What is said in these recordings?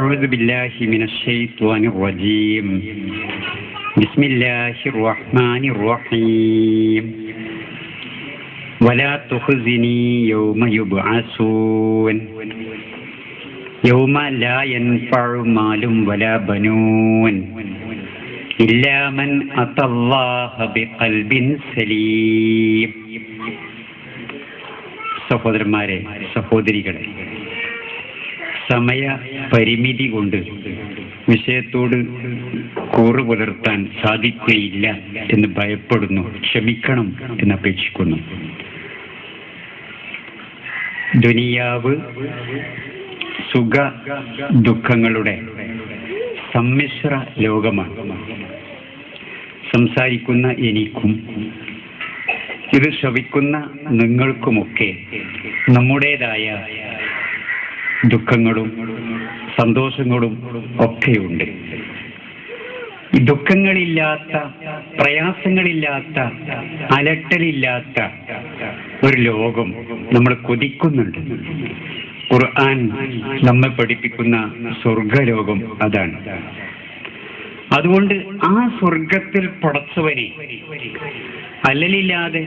أعوذ بالله من الشيطان الرجيم بسم الله الرحمن الرحيم ولا تخزني يوم يبعثون يوم لا ينفع مال ولا بنون إلا من أتى الله بقلب سليم സഹോദരന്മാരെ സഹോദരികളെ സമയ പരിമിതി കൊണ്ട് വിഷയത്തോട് കൂറ് പുലർത്താൻ സാധിക്കുകയില്ല എന്ന് ഭയപ്പെടുന്നു ക്ഷമിക്കണം എന്ന് അപേക്ഷിക്കുന്നു ദുനിയാവ് സുഖ ദുഃഖങ്ങളുടെ സമ്മിശ്ര ലോകമാണ് സംസാരിക്കുന്ന എനിക്കും ഇത് ശ്രവിക്കുന്ന നിങ്ങൾക്കുമൊക്കെ നമ്മുടേതായ ദുഃഖങ്ങളും സന്തോഷങ്ങളും ഒക്കെയുണ്ട് ഈ ദുഃഖങ്ങളില്ലാത്ത പ്രയാസങ്ങളില്ലാത്ത അലട്ടലില്ലാത്ത ഒരു ലോകം നമ്മൾ കൊതിക്കുന്നുണ്ട് ഖുർആൻ നമ്മെ പഠിപ്പിക്കുന്ന സ്വർഗലോകം അതാണ് അതുകൊണ്ട് ആ സ്വർഗത്തിൽ പടച്ചവനെ അല്ലലില്ലാതെ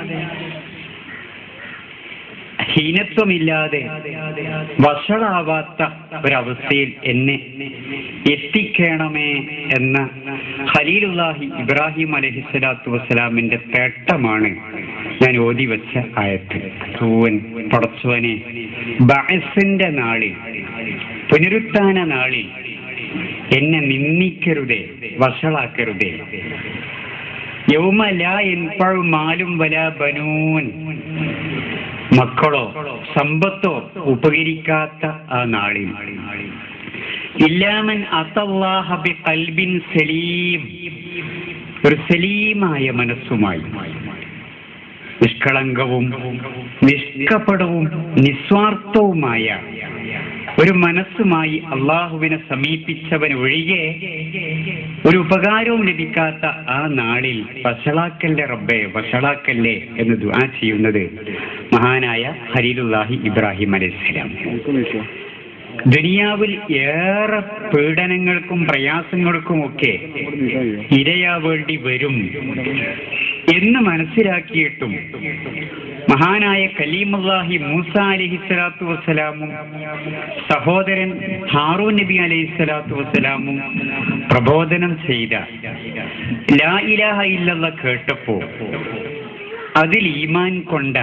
ഹീനത്വമില്ലാതെ വഷളാവാത്ത ഒരവസ്ഥയിൽ എന്നെ എത്തിക്കണമേ എന്ന ഖലീലുല്ലാഹി ഇബ്രാഹിം അലഹിസ്വലാത്തു വസ്സലാമിന്റെ തേട്ടമാണ് ഞാൻ ഓതി വെച്ച ആയത്ത് സൂവൻ പടച്ചവനെ ബഹസിന്റെ നാളിൽ പുനരുത്ഥാന നാളിൽ എന്നെ നിന്ദിക്കരുതേ വഷളാക്കരുതേ യൗമ ലാ എൻപഴു മാലും വല ബനൂൻ മക്കളോ സമ്പത്തോ ഉപകരിക്കാത്ത ആ നാളിൽ ഇല്ലാമൻ അത്തല്ലാഹബി കൽബിൻ സലീം ഒരു സലീമായ മനസ്സുമായി നിഷ്കളങ്കവും നിഷ്കപടവും നിസ്വാർത്ഥവുമായ ഒരു മനസ്സുമായി അള്ളാഹുവിനെ സമീപിച്ചവൻ ഒഴികെ ഒരു ഉപകാരവും ലഭിക്കാത്ത ആ നാളിൽ വഷളാക്കല്ലേ റബ്ബെ വഷളാക്കല്ലേ എന്ന് ദുആ ചെയ്യുന്നത് മഹാനായ ഹരീലുല്ലാഹി ഇബ്രാഹിം അലൈഹിസ്സലാം ദുനിയാവിൽ ഏറെ പീഡനങ്ങൾക്കും പ്രയാസങ്ങൾക്കും ഒക്കെ ഇരയാവേണ്ടി വരും എന്ന് മനസ്സിലാക്കിയിട്ടും മഹാനായ കലീമുല്ലാഹി മൂസ അലഹി സ്വലാത്തു വസ്സലാമും സഹോദരൻ ഹാറൂൻ നബി അലൈഹി സ്വലാത്തു വസ്സലാമും പ്രബോധനം ചെയ്ത ലാ ഇലാഹ ഇല്ലല്ല കേട്ടപ്പോ അതിൽ ഈമാൻ കൊണ്ട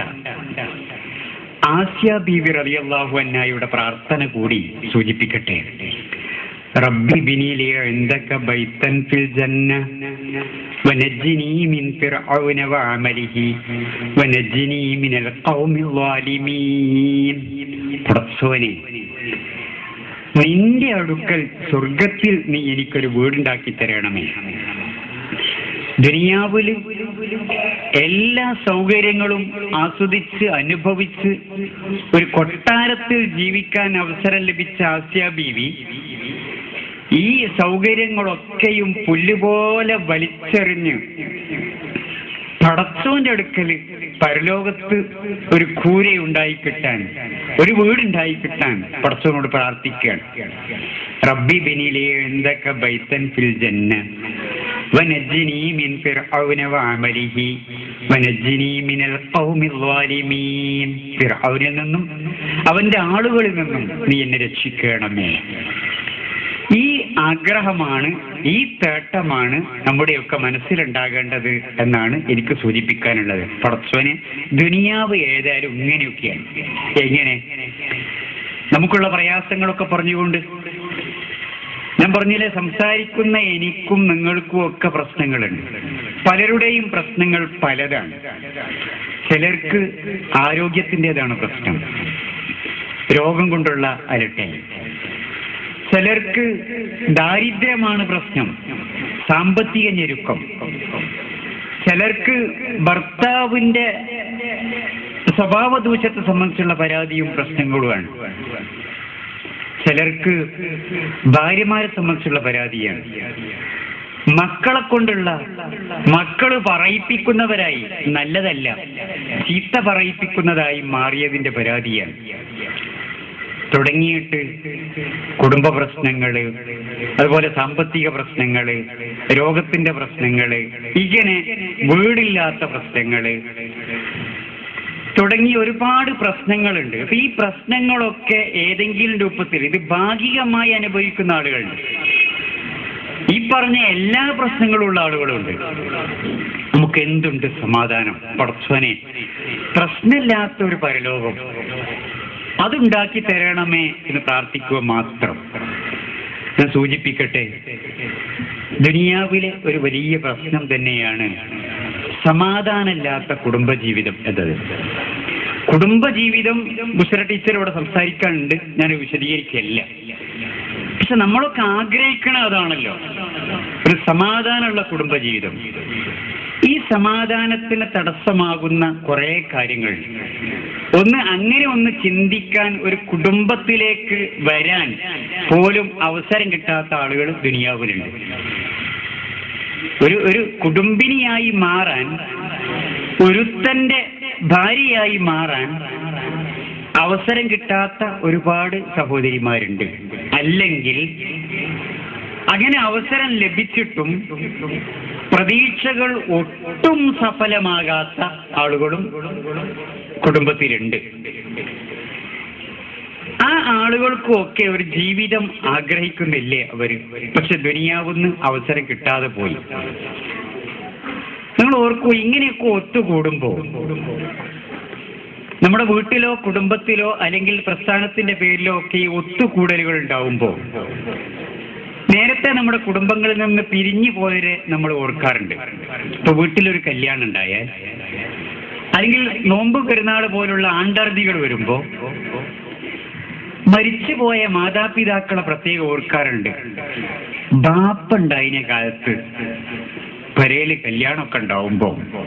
ആസ്യ ബീവി റളിയല്ലാഹു അന്നായുടെ പ്രാർത്ഥന കൂടി സൂചിപ്പിക്കട്ടെ റബ്ബി ബിനിലി عندك بيتا في الجنة ونجني من فرعون وعمله ونجني من القوم الظالمين പടച്ചോനെ നിന്റെ അടുക്കൽ സ്വർഗത്തിൽ നീ എനിക്കൊരു വീടുണ്ടാക്കി തരണമേ ദുനിയാവില് എല്ലാ സൗകര്യങ്ങളും ആസ്വദിച്ച് അനുഭവിച്ച് ഒരു കൊട്ടാരത്തിൽ ജീവിക്കാൻ അവസരം ലഭിച്ച ആസ്യ ബീവി ഈ സൗകര്യങ്ങളൊക്കെയും പുല്ലുപോലെ വലിച്ചെറിഞ്ഞ് പടച്ചോന്റെ അടുക്കല് പരലോകത്ത് ഒരു കൂരയുണ്ടായി കിട്ടാൻ ഒരു വീടുണ്ടായി കിട്ടാൻ പടച്ചോനോട് പ്രാർത്ഥിക്കുകയാണ് റബ്ബി ബിനിലെ എന്തൊക്കെ ബൈത്തൻ ഫിൽ ജന്ന ونجني من فرعون وعمله ونجني من القوم الظالمين ഫിർഔനിൽ നിന്നും അവന്റെ ആളുകളിൽ നിന്നും നീ എന്നെ രക്ഷിക്കണമേ ഈ ആഗ്രഹമാണ് ഈ തേട്ടമാണ് നമ്മുടെയൊക്കെ മനസ്സിലുണ്ടാകേണ്ടത് എന്നാണ് എനിക്ക് സൂചിപ്പിക്കാനുള്ളത് പടച്ചോന് ദുനിയാവ് ഏതായാലും ഇങ്ങനെയൊക്കെയാണ് എങ്ങനെ നമുക്കുള്ള പ്രയാസങ്ങളൊക്കെ പറഞ്ഞുകൊണ്ട് ഞാൻ പറഞ്ഞില്ലേ സംസാരിക്കുന്ന എനിക്കും നിങ്ങൾക്കും ഒക്കെ പ്രശ്നങ്ങളുണ്ട് പലരുടെയും പ്രശ്നങ്ങൾ പലതാണ് ചിലർക്ക് ആരോഗ്യത്തിൻ്റെതാണ് പ്രശ്നം രോഗം കൊണ്ടുള്ള അലട്ടെ ചിലർക്ക് ദാരിദ്ര്യമാണ് പ്രശ്നം സാമ്പത്തിക ഞെരുക്കം ചിലർക്ക് ഭർത്താവിന്റെ സ്വഭാവ ദൂഷ്യത്തെ സംബന്ധിച്ചുള്ള പരാതിയും പ്രശ്നങ്ങളുമാണ് ചിലർക്ക് ഭാര്യമാരെ സംബന്ധിച്ചുള്ള പരാതിയാണ് മക്കളെ കൊണ്ടുള്ള മക്കള് പറയിപ്പിക്കുന്നവരായി നല്ലതല്ല ചീത്ത പറയിപ്പിക്കുന്നതായി മാറിയതിന്റെ പരാതിയാണ് തുടങ്ങിയിട്ട് കുടുംബ പ്രശ്നങ്ങള് അതുപോലെ സാമ്പത്തിക പ്രശ്നങ്ങള് രോഗത്തിന്റെ പ്രശ്നങ്ങള് ഇങ്ങനെ വീടില്ലാത്ത പ്രശ്നങ്ങള് തുടങ്ങി ഒരുപാട് പ്രശ്നങ്ങളുണ്ട് അപ്പൊ ഈ പ്രശ്നങ്ങളൊക്കെ ഏതെങ്കിലും രൂപത്തിൽ ഇത് ഭാഗികമായി അനുഭവിക്കുന്ന ആളുകളുണ്ട് ഈ പറഞ്ഞ എല്ലാ പ്രശ്നങ്ങളുള്ള ആളുകളുണ്ട് നമുക്ക് എന്തുണ്ട് സമാധാനം പടച്ചവനെ പ്രശ്നമില്ലാത്ത ഒരു പരലോകം അതുണ്ടാക്കി തരണമേ എന്ന് പ്രാർത്ഥിക്കുക മാത്രം ഞാൻ സൂചിപ്പിക്കട്ടെ ദുനിയാവിലെ ഒരു വലിയ പ്രശ്നം തന്നെയാണ് സമാധാനമില്ലാത്ത കുടുംബജീവിതം എന്നത് കുടുംബജീവിതം ബുഷറ ടീച്ചർ ഇവിടെ സംസാരിക്കാനുണ്ട് ഞാൻ വിശദീകരിക്കുകയല്ല പക്ഷെ നമ്മളൊക്കെ ആഗ്രഹിക്കണ അതാണല്ലോ ഒരു സമാധാനമുള്ള കുടുംബജീവിതം ഈ സമാധാനത്തിന് തടസ്സമാകുന്ന കുറെ കാര്യങ്ങൾ ഒന്ന് അങ്ങനെ ഒന്ന് ചിന്തിക്കാൻ ഒരു കുടുംബത്തിലേക്ക് വരാൻ പോലും അവസരം കിട്ടാത്ത ആളുകൾ ദുനിയാവിലുണ്ട് ഒരു ഒരു കുടുംബിനിയായി മാറാൻ ഒരുത്തന്റെ ഭാര്യയായി മാറാൻ അവസരം കിട്ടാത്ത ഒരുപാട് സഹോദരിമാരുണ്ട് അല്ലെങ്കിൽ അങ്ങനെ അവസരം ലഭിച്ചിട്ടും പ്രതീക്ഷകൾ ഒട്ടും സഫലമാകാത്ത ആളുകളും കുടുംബത്തിലുണ്ട് ആ ആളുകൾക്കും ഒക്കെ ഒരു ജീവിതം ആഗ്രഹിക്കുന്നില്ലേ അവര് പക്ഷെ ദുനിയാവുന്ന് അവസരം കിട്ടാതെ പോയി നിങ്ങൾ ഓർക്കൂ ഇങ്ങനെയൊക്കെ ഒത്തുകൂടുമ്പോ നമ്മുടെ വീട്ടിലോ കുടുംബത്തിലോ അല്ലെങ്കിൽ പ്രസ്ഥാനത്തിന്റെ പേരിലോ ഒക്കെ ഈ ഒത്തുകൂടലുകൾ ഉണ്ടാവുമ്പോ നേരത്തെ നമ്മുടെ കുടുംബങ്ങളിൽ നിന്ന് പിരിഞ്ഞു പോയവരെ നമ്മൾ ഓർക്കാറുണ്ട് ഇപ്പൊ വീട്ടിലൊരു കല്യാണം ഉണ്ടായാൽ അല്ലെങ്കിൽ നോമ്പ് പെരുന്നാൾ പോലുള്ള ആണ്ടർദികൾ വരുമ്പോ മരിച്ചുപോയ മാതാപിതാക്കളെ പ്രത്യേകം ഓർക്കാറുണ്ട് ബാപ്പ ഉണ്ടായിന കാലത്ത് പരയില് കല്യാണമൊക്കെ ഉണ്ടാവുമ്പോ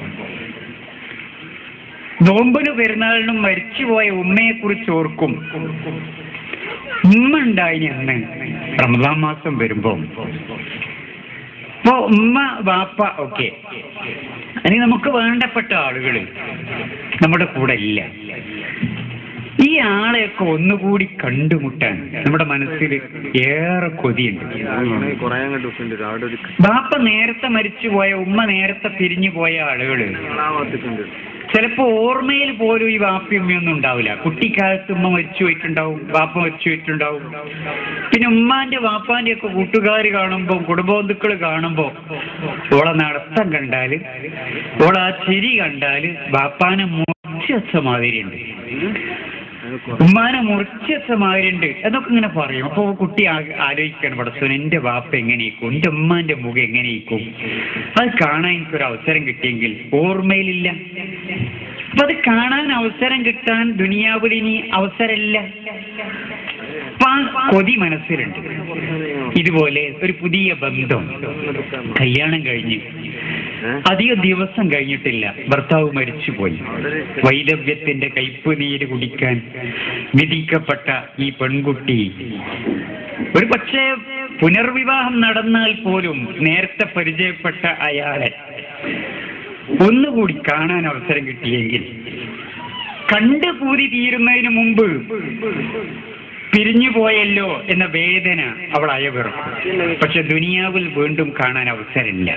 നോമ്പിന് പെരുന്നാളിനും മരിച്ചുപോയ ഉമ്മയെ കുറിച്ച് ഓർക്കും ഉമ്മ ഉണ്ടായിന് അന്ന് റമദാൻ മാസം വരുമ്പോ അപ്പോ ഉമ്മ ബാപ്പ ഒക്കെ അല്ലെങ്കിൽ നമുക്ക് വേണ്ടപ്പെട്ട ആളുകൾ നമ്മുടെ കൂടെ ഇല്ല ഈ ആളെയൊക്കെ ഒന്നുകൂടി കണ്ടുമുട്ടാൻ നമ്മുടെ മനസ്സിൽ ഏറെ കൊതിയുണ്ട് കൊറേ അങ്ങോട്ട് ഉണ്ട് അവിടെ ഒരു ബാപ്പ നേരത്തെ മരിച്ചുപോയ ഉമ്മ നേരത്തെ പിരിഞ്ഞു പോയ ആളുകള് ഭാഗത്തേക്കുണ്ട് ചിലപ്പോ ഓർമ്മയിൽ പോലും ഈ വാപ്പയും ഉമ്മയൊന്നും ഉണ്ടാവില്ല കുട്ടിക്കാലത്ത് ഉമ്മ മരിച്ചു പോയിട്ടുണ്ടാവും വാപ്പ മരിച്ചു പോയിട്ടുണ്ടാവും പിന്നെ ഉമ്മാന്റെ വാപ്പാന്റെ ഒക്കെ കൂട്ടുകാർ കാണുമ്പോ കുടുംബബന്ധുക്കൾ കാണുമ്പോ ഓളെ നടത്തം കണ്ടാല് ഓളെ ആ ചിരി കണ്ടാല് വാപ്പാനെ മുറിച്ച് വെച്ച മാതിരിയുണ്ട് ഉമ്മാനെ മുറിച്ച് വെച്ച മാതിരിയുണ്ട് എന്നൊക്കെ ഇങ്ങനെ പറയും അപ്പൊ കുട്ടി ആ- ആലോചിക്കണം പടച്ചോൻ എന്റെ വാപ്പ എങ്ങനെയിരിക്കും എന്റെ ഉമ്മാന്റെ മുഖം എങ്ങനെയിരിക്കും അത് കാണാൻ എനിക്കൊരു അവസരം കിട്ടിയെങ്കിൽ ഓർമ്മയിലില്ല അപ്പൊ അത് കാണാൻ അവസരം കിട്ടാൻ ദുനിയാവിൽ ഇനി അവസരമില്ല അപ്പൊ ആ കൊതി മനസ്സിലുണ്ട് ഇതുപോലെ ഒരു പുതിയ ബന്ധം കല്യാണം കഴിഞ്ഞ് അധിക ദിവസം കഴിഞ്ഞിട്ടില്ല ഭർത്താവ് മരിച്ചുപോയി വൈദവ്യത്തിന്റെ കയ്പ് നീര് കുടിക്കാൻ വിധിക്കപ്പെട്ട ഈ പെൺകുട്ടി ഒരു പക്ഷേ പുനർവിവാഹം നടന്നാൽ പോലും നേരത്തെ പരിചയപ്പെട്ട അയാളെ ഒന്നുകൂടി കാണാൻ അവസരം കിട്ടിയെങ്കിൽ കണ്ട് പൂതി തീരുന്നതിന് മുമ്പ് പിരിഞ്ഞു പോയല്ലോ എന്ന വേദന അവൾ അയവിറക്കും പക്ഷെ ദുനിയാവിൽ വീണ്ടും കാണാൻ അവസരമില്ല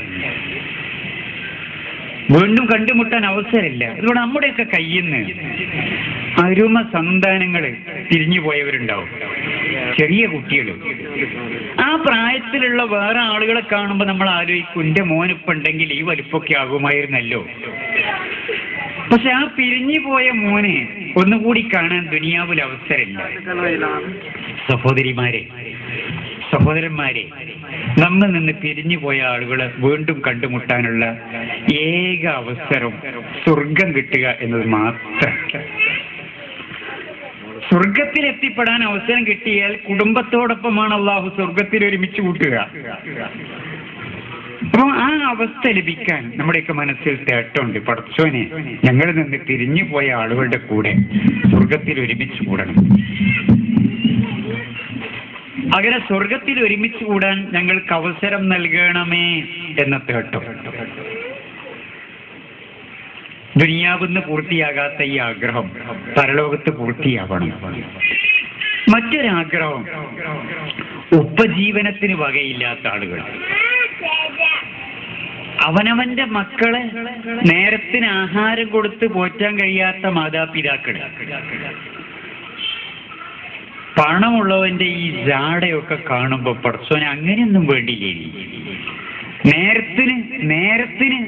വീണ്ടും കണ്ടുമുട്ടാൻ അവസരമില്ല അതുകൊണ്ട് നമ്മുടെയൊക്കെ കയ്യിൽ നിന്ന് അരുമ സന്താനങ്ങള് തിരിഞ്ഞു പോയവരുണ്ടാവും ചെറിയ കുട്ടികൾ ആ പ്രായത്തിലുള്ള വേറെ ആളുകളെ കാണുമ്പോൾ നമ്മൾ ആലോചിക്കും എന്റെ മോനിപ്പോ ഉണ്ടെങ്കിൽ ഈ വലിപ്പൊക്കെ ആകുമായിരുന്നല്ലോ പക്ഷെ ആ പിരിഞ്ഞു പോയ മോനെ ഒന്നുകൂടി കാണാൻ ദുനിയാവിൽ അവസരമില്ല സഹോദരിമാരെ സഹോദരന്മാരെ നമ്മിൽ നിന്ന് പിരിഞ്ഞു പോയ ആളുകളെ വീണ്ടും കണ്ടുമുട്ടാനുള്ള ഏക അവസരം സ്വർഗം കിട്ടുക എന്നത് മാത്രം സ്വർഗത്തിൽ എത്തിപ്പെടാൻ അവസരം കിട്ടിയാൽ കുടുംബത്തോടൊപ്പമാണ് അള്ളാഹു സ്വർഗത്തിൽ ഒരുമിച്ച് കൂട്ടുക അപ്പൊ ആ അവസ്ഥ ലഭിക്കാൻ നമ്മുടെയൊക്കെ മനസ്സിൽ തേട്ടമുണ്ട് പടച്ചോനെ ഞങ്ങളിൽ നിന്ന് പിരിഞ്ഞു പോയ ആളുകളുടെ കൂടെ സ്വർഗത്തിൽ ഒരുമിച്ച് കൂടണം അങ്ങനെ സ്വർഗത്തിൽ ഒരുമിച്ച് കൂടാൻ ഞങ്ങൾക്ക് അവസരം നൽകണമേ എന്ന തേട്ടം ദുനിയാവുന്ന് പൂർത്തിയാകാത്ത ഈ ആഗ്രഹം പരലോകത്ത് പൂർത്തിയാവണം മറ്റൊരാഗ്രഹം ഉപജീവനത്തിന് വകയില്ലാത്ത ആളുകൾ അവനവന്റെ മക്കളെ നേരത്തിന് ആഹാരം കൊടുത്ത് പോറ്റാൻ കഴിയാത്ത മാതാപിതാക്കൾ പണമുള്ളവന്റെ ഈ ജാടയൊക്കെ കാണുമ്പോ പടച്ചോനെ അങ്ങനെയൊന്നും വേണ്ടിയില്ലേ നേരത്തിന് നേരത്തിന്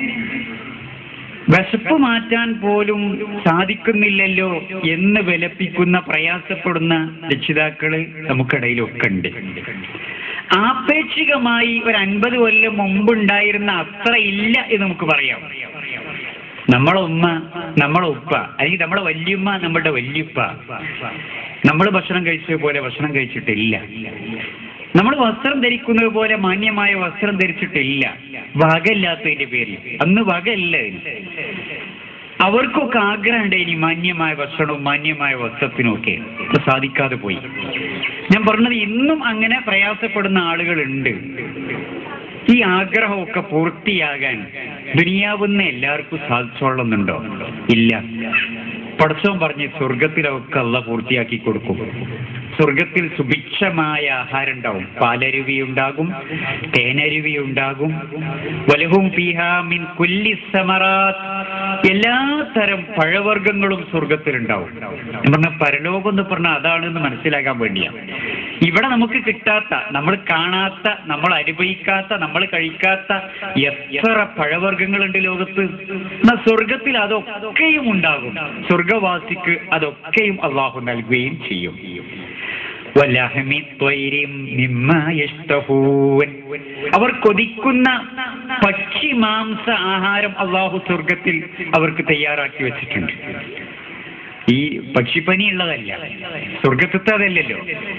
വിശപ്പ് മാറ്റാൻ പോലും സാധിക്കുന്നില്ലല്ലോ എന്ന് വിലപ്പിക്കുന്ന പ്രയാസപ്പെടുന്ന രക്ഷിതാക്കള് നമുക്കിടയിലൊക്കെ ഉണ്ട് ആപേക്ഷികമായി ഒരു അൻപത് കൊല്ലം മുമ്പുണ്ടായിരുന്ന അത്ര ഇല്ല എന്ന് നമുക്ക് പറയാം നമ്മളെ ഉമ്മ നമ്മളെ ഉപ്പ അല്ലെങ്കിൽ നമ്മളെ വല്യുമ്മ നമ്മളുടെ വല്യുപ്പ നമ്മൾ ഭക്ഷണം കഴിച്ചത് പോലെ ഭക്ഷണം കഴിച്ചിട്ടില്ല നമ്മൾ വസ്ത്രം ധരിക്കുന്നത് പോലെ മാന്യമായ വസ്ത്രം ധരിച്ചിട്ടില്ല വകയില്ലാത്തതിന്റെ പേരിൽ അന്ന് വകയില്ല ഇതിന്. അവർക്കൊക്കെ ആഗ്രഹം ഉണ്ടായിനി മാന്യമായ ഭക്ഷണവും മാന്യമായ വസ്ത്രത്തിനും ഒക്കെ ഇത് സാധിക്കാതെ പോയി ഞാൻ പറഞ്ഞത് ഇന്നും അങ്ങനെ പ്രയാസപ്പെടുന്ന ആളുകളുണ്ട് ഈ ആഗ്രഹമൊക്കെ പൂർത്തിയാകാൻ ദുനിയാവുന്ന എല്ലാവർക്കും സാധിച്ചോളുന്നുണ്ടോ ഇല്ല പടച്ചോൻ പറഞ്ഞ് സ്വർഗത്തിലൊക്കെ അല്ല പൂർത്തിയാക്കി കൊടുക്കും സ്വർഗത്തിൽ സുഭിക്ഷമായ ആഹാരം ഉണ്ടാവും പാലരുവി ഉണ്ടാകും തേനരുവി ഉണ്ടാകും വലഹും ഫീഹാ മിൻ കുല്ലി സമറാത്ത് എല്ലാ തരം പഴവർഗ്ഗങ്ങളും സ്വർഗത്തിലുണ്ടാവും ഞാൻ പറഞ്ഞ പരലോകം എന്ന് പറഞ്ഞാൽ അതാണെന്ന് മനസ്സിലാക്കാൻ വേണ്ടിയാണ് ഇവിടെ നമുക്ക് കിട്ടാത്ത നമ്മൾ കാണാത്ത നമ്മൾ അനുഭവിക്കാത്ത നമ്മൾ കഴിക്കാത്ത എത്ര പഴവർഗ്ഗങ്ങളുണ്ട് ലോകത്ത് എന്നാ സ്വർഗത്തിൽ അതൊക്കെയും ഉണ്ടാകും സ്വർഗവാസിക്ക് അതൊക്കെയും അള്ളാഹു നൽകുകയും ചെയ്യും വലഹമി ത്വയ്രിം മിമ്മാ യഷ്തഹൂൻ. അവർ കൊതിക്കുന്ന പക്ഷി മാംസ ആഹാരം അള്ളാഹു സ്വർഗത്തിൽ അവർക്ക് തയ്യാറാക്കി വെച്ചിട്ടുണ്ട് ഈ പക്ഷിപ്പനി ഉള്ളതല്ല സ്വർഗത്തെ അതല്ലല്ലോ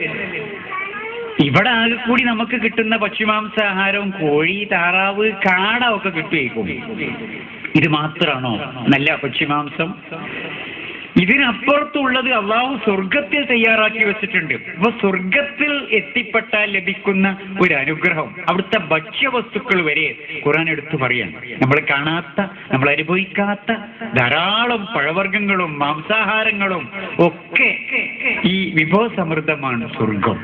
ഇവിടെ ആകെ കൂടി നമുക്ക് കിട്ടുന്ന പക്ഷിമാംസ ആഹാരവും കോഴി താറാവ് കാട ഒക്കെ കിട്ടുമായിരിക്കും ഇത് മാത്രമാണോ നല്ല പക്ഷിമാംസം ഇതിനപ്പുറത്തുള്ളത് അള്ളാഹു സ്വർഗത്തിൽ തയ്യാറാക്കി വെച്ചിട്ടുണ്ട് അപ്പൊ സ്വർഗത്തിൽ എത്തിപ്പെട്ടാൽ ലഭിക്കുന്ന ഒരു അനുഗ്രഹം അവിടുത്തെ ഭക്ഷ്യവസ്തുക്കൾ വരെ ഖുറാൻ എടുത്തു പറയാൻ നമ്മൾ കാണാത്ത നമ്മൾ അനുഭവിക്കാത്ത ധാരാളം പഴവർഗ്ഗങ്ങളും മാംസാഹാരങ്ങളും ഒക്കെ ഈ വിഭവസമൃദ്ധമാണ് സ്വർഗം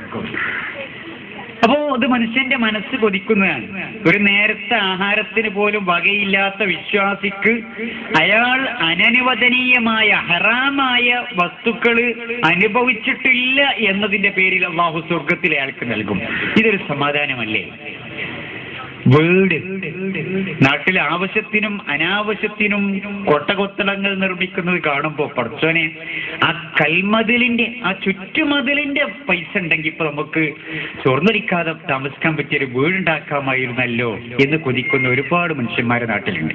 അപ്പോ അത് മനുഷ്യന്റെ മനസ്സ് കൊതിക്കുന്നതാണ് ഒരു നേരത്തെ ആഹാരത്തിന് പോലും വകയില്ലാത്ത വിശ്വാസിക്ക് അയാൾ അനനുവദനീയമായ ഹറാമായ വസ്തുക്കള് അനുഭവിച്ചിട്ടില്ല എന്നതിന്റെ പേരിൽ അള്ളാഹു സ്വർഗത്തിൽ അയാൾക്ക് നൽകും ഇതൊരു സമാധാനമല്ലേ വീട് നാട്ടിലെ ആവശ്യത്തിനും അനാവശ്യത്തിനും കൊട്ടകൊത്തളങ്ങൾ നിർമ്മിക്കുന്നത് കാണുമ്പോ പടച്ചോനെ ആ കൽമതിലിന്റെ ആ ചുറ്റുമതിലിന്റെ പൈസ ഉണ്ടെങ്കിൽ ഇപ്പൊ നമുക്ക് ചോർന്നൊലിക്കാതെ താമസിക്കാൻ പറ്റിയ ഒരു വീടുണ്ടാക്കാമായിരുന്നല്ലോ എന്ന് കൊതിക്കുന്ന ഒരുപാട് മനുഷ്യന്മാരെ നാട്ടിലുണ്ട്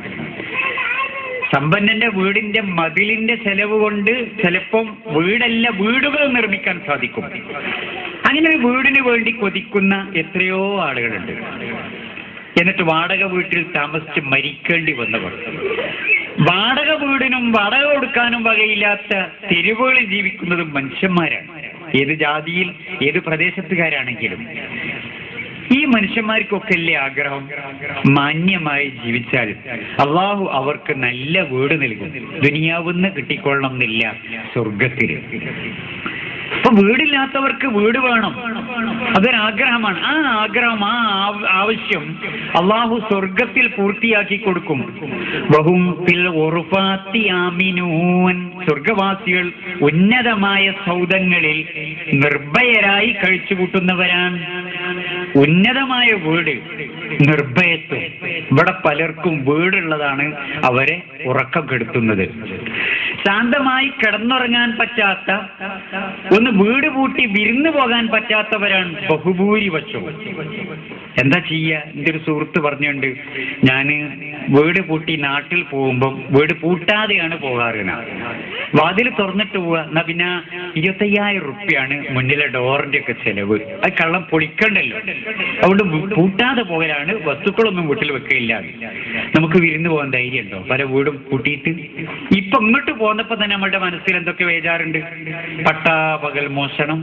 സമ്പന്നന്റെ വീടിന്റെ മതിലിന്റെ ചെലവ് കൊണ്ട് ചിലപ്പം വീടല്ല വീടുകൾ നിർമ്മിക്കാൻ സാധിക്കും അങ്ങനെ ഒരു വീടിന് വേണ്ടി കൊതിക്കുന്ന എത്രയോ ആളുകളുണ്ട് എന്നിട്ട് വാടക വീട്ടിൽ താമസിച്ച് മരിക്കേണ്ടി വന്നവർ വാടക വീടിനും വാടക കൊടുക്കാനും വകയില്ലാത്ത തെരുവുകളിൽ ജീവിക്കുന്നതും മനുഷ്യന്മാരാണ് ഏത് ജാതിയിൽ ഏത് പ്രദേശത്തുകാരാണെങ്കിലും ഈ മനുഷ്യന്മാർക്കൊക്കെ അല്ലേ ആഗ്രഹം മാന്യമായി ജീവിച്ചാൽ അള്ളാഹു അവർക്ക് നല്ല വീട് നൽകും ദുനിയാവുന്ന് കിട്ടിക്കൊള്ളണം എന്നില്ല സ്വർഗത്തില് അപ്പൊ വീടില്ലാത്തവർക്ക് വീട് വേണം അതൊരാഗ്രഹമാണ് ആ ആഗ്രഹം ആ ആവ- ആവശ്യം അള്ളാഹു സ്വർഗത്തിൽ പൂർത്തിയാക്കി കൊടുക്കും വഹും ഫിൽ ഉറുഫാത്തി ആമിനൂൻ സ്വർഗവാസികൾ ഉന്നതമായ സൗധങ്ങളിൽ നിർഭയരായി കഴിച്ചുകൂട്ടുന്നവരാണ് ഉന്നതമായ വീട് നിർഭയത്വം ഇവിടെ പലർക്കും വീടുള്ളതാണ് അവരെ ഉറക്കം കെടുത്തുന്നത് ശാന്തമായി കിടന്നുറങ്ങാൻ പറ്റാത്ത ഒന്ന് വീട് പൂട്ടി വിരുന്നു പോകാൻ പറ്റാത്തവരാണ് ബഹുഭൂരിപക്ഷം എന്താ ചെയ്യ എൻ്റെ ഒരു സുഹൃത്ത് പറഞ്ഞുണ്ട് ഞാന് വീട് പൂട്ടി നാട്ടിൽ പോകുമ്പം വീട് പൂട്ടാതെയാണ് പോകാറ് ഞാൻ. വാതിൽ തുറന്നിട്ട് പോവുക എന്നാ പിന്നെ ഇരുപത്തയ്യായിരം റുപ്യാണ് മുന്നിലെ ഡോറിന്റെ ഒക്കെ ചെലവ് അത് കള്ളം പൊളിക്കണ്ടല്ലോ അതുകൊണ്ട് വി- പൂട്ടാതെ പോകലാണ് വസ്തുക്കളൊന്നും വീട്ടിൽ വെക്കില്ല നമുക്ക് വിരുന്ന് പോകാൻ ധൈര്യമുണ്ടോ പല വീടും പൂട്ടിയിട്ട് ഇപ്പൊ ഇങ്ങോട്ട് പോന്നപ്പോ തന്നെ നമ്മുടെ മനസ്സിൽ എന്തൊക്കെ വേജാറുണ്ട് പട്ടാ പകൽ മോഷണം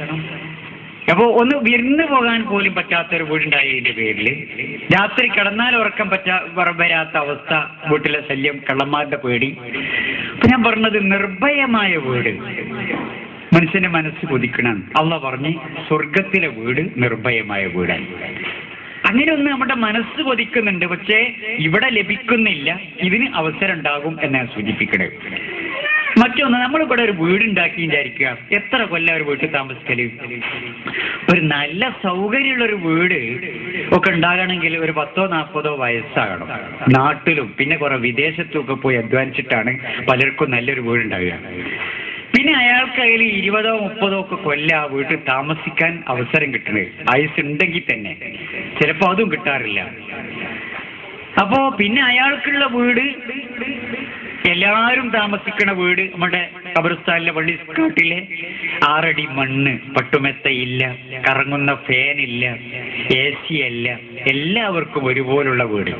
അപ്പോ ഒന്ന് വിരുന്ന് പോകാൻ പോലും പറ്റാത്തൊരു വീടുണ്ടായതിന്റെ പേരിൽ രാത്രി കിടന്നാൽ ഉറക്കം പറ്റാ വര- വരാത്ത അവസ്ഥ വീട്ടിലെ ശല്യം കള്ളന്മാരുടെ പേടി അപ്പൊ ഞാൻ പറഞ്ഞത് നിർഭയമായ വീട് മനുഷ്യന്റെ മനസ്സ് കൊതിക്കണം അള്ള പറഞ്ഞ് സ്വർഗത്തിലെ വീട് നിർഭയമായ വീടാണ് അങ്ങനെ ഒന്ന് നമ്മുടെ മനസ്സ് കൊതിക്കുന്നുണ്ട് പക്ഷേ ഇവിടെ ലഭിക്കുന്നില്ല ഇതിന് അവസരം ഉണ്ടാകും എന്നാണ് സൂചിപ്പിക്കണത് മറ്റൊന്ന് നമ്മളിവിടെ ഒരു വീടുണ്ടാക്കി വിചാരിക്കുക എത്ര കൊല്ലം ഒരു വീട്ടിൽ താമസിക്കല് ഒരു നല്ല സൗകര്യമുള്ള ഒരു വീട് ഒക്കെ ഉണ്ടാകണമെങ്കിൽ ഒരു പത്തോ നാൽപ്പതോ വയസ്സാകണം നാട്ടിലും പിന്നെ കുറെ വിദേശത്തും ഒക്കെ പോയി അധ്വാനിച്ചിട്ടാണ് പലർക്കും നല്ലൊരു വീടുണ്ടാവുക പിന്നെ അയാൾക്ക് അതിൽ ഇരുപതോ മുപ്പതോ ഒക്കെ കൊല്ലം ആ വീട്ടിൽ താമസിക്കാൻ അവസരം കിട്ടുന്നത് ആയുസ് ഉണ്ടെങ്കിൽ തന്നെ ചിലപ്പോൾ അതും കിട്ടാറില്ല അപ്പോ പിന്നെ അയാൾക്കുള്ള വീട് എല്ലാരും താമസിക്കുന്ന വീട് നമ്മുടെ കബർസ്ഥാനിലെ പള്ളിക്കാട്ടിലെ ആറടി മണ്ണ് പട്ടുമെത്തയില്ല കറങ്ങുന്ന ഫാനില്ല എ സി അല്ല എല്ലാവർക്കും ഒരുപോലുള്ള വീട്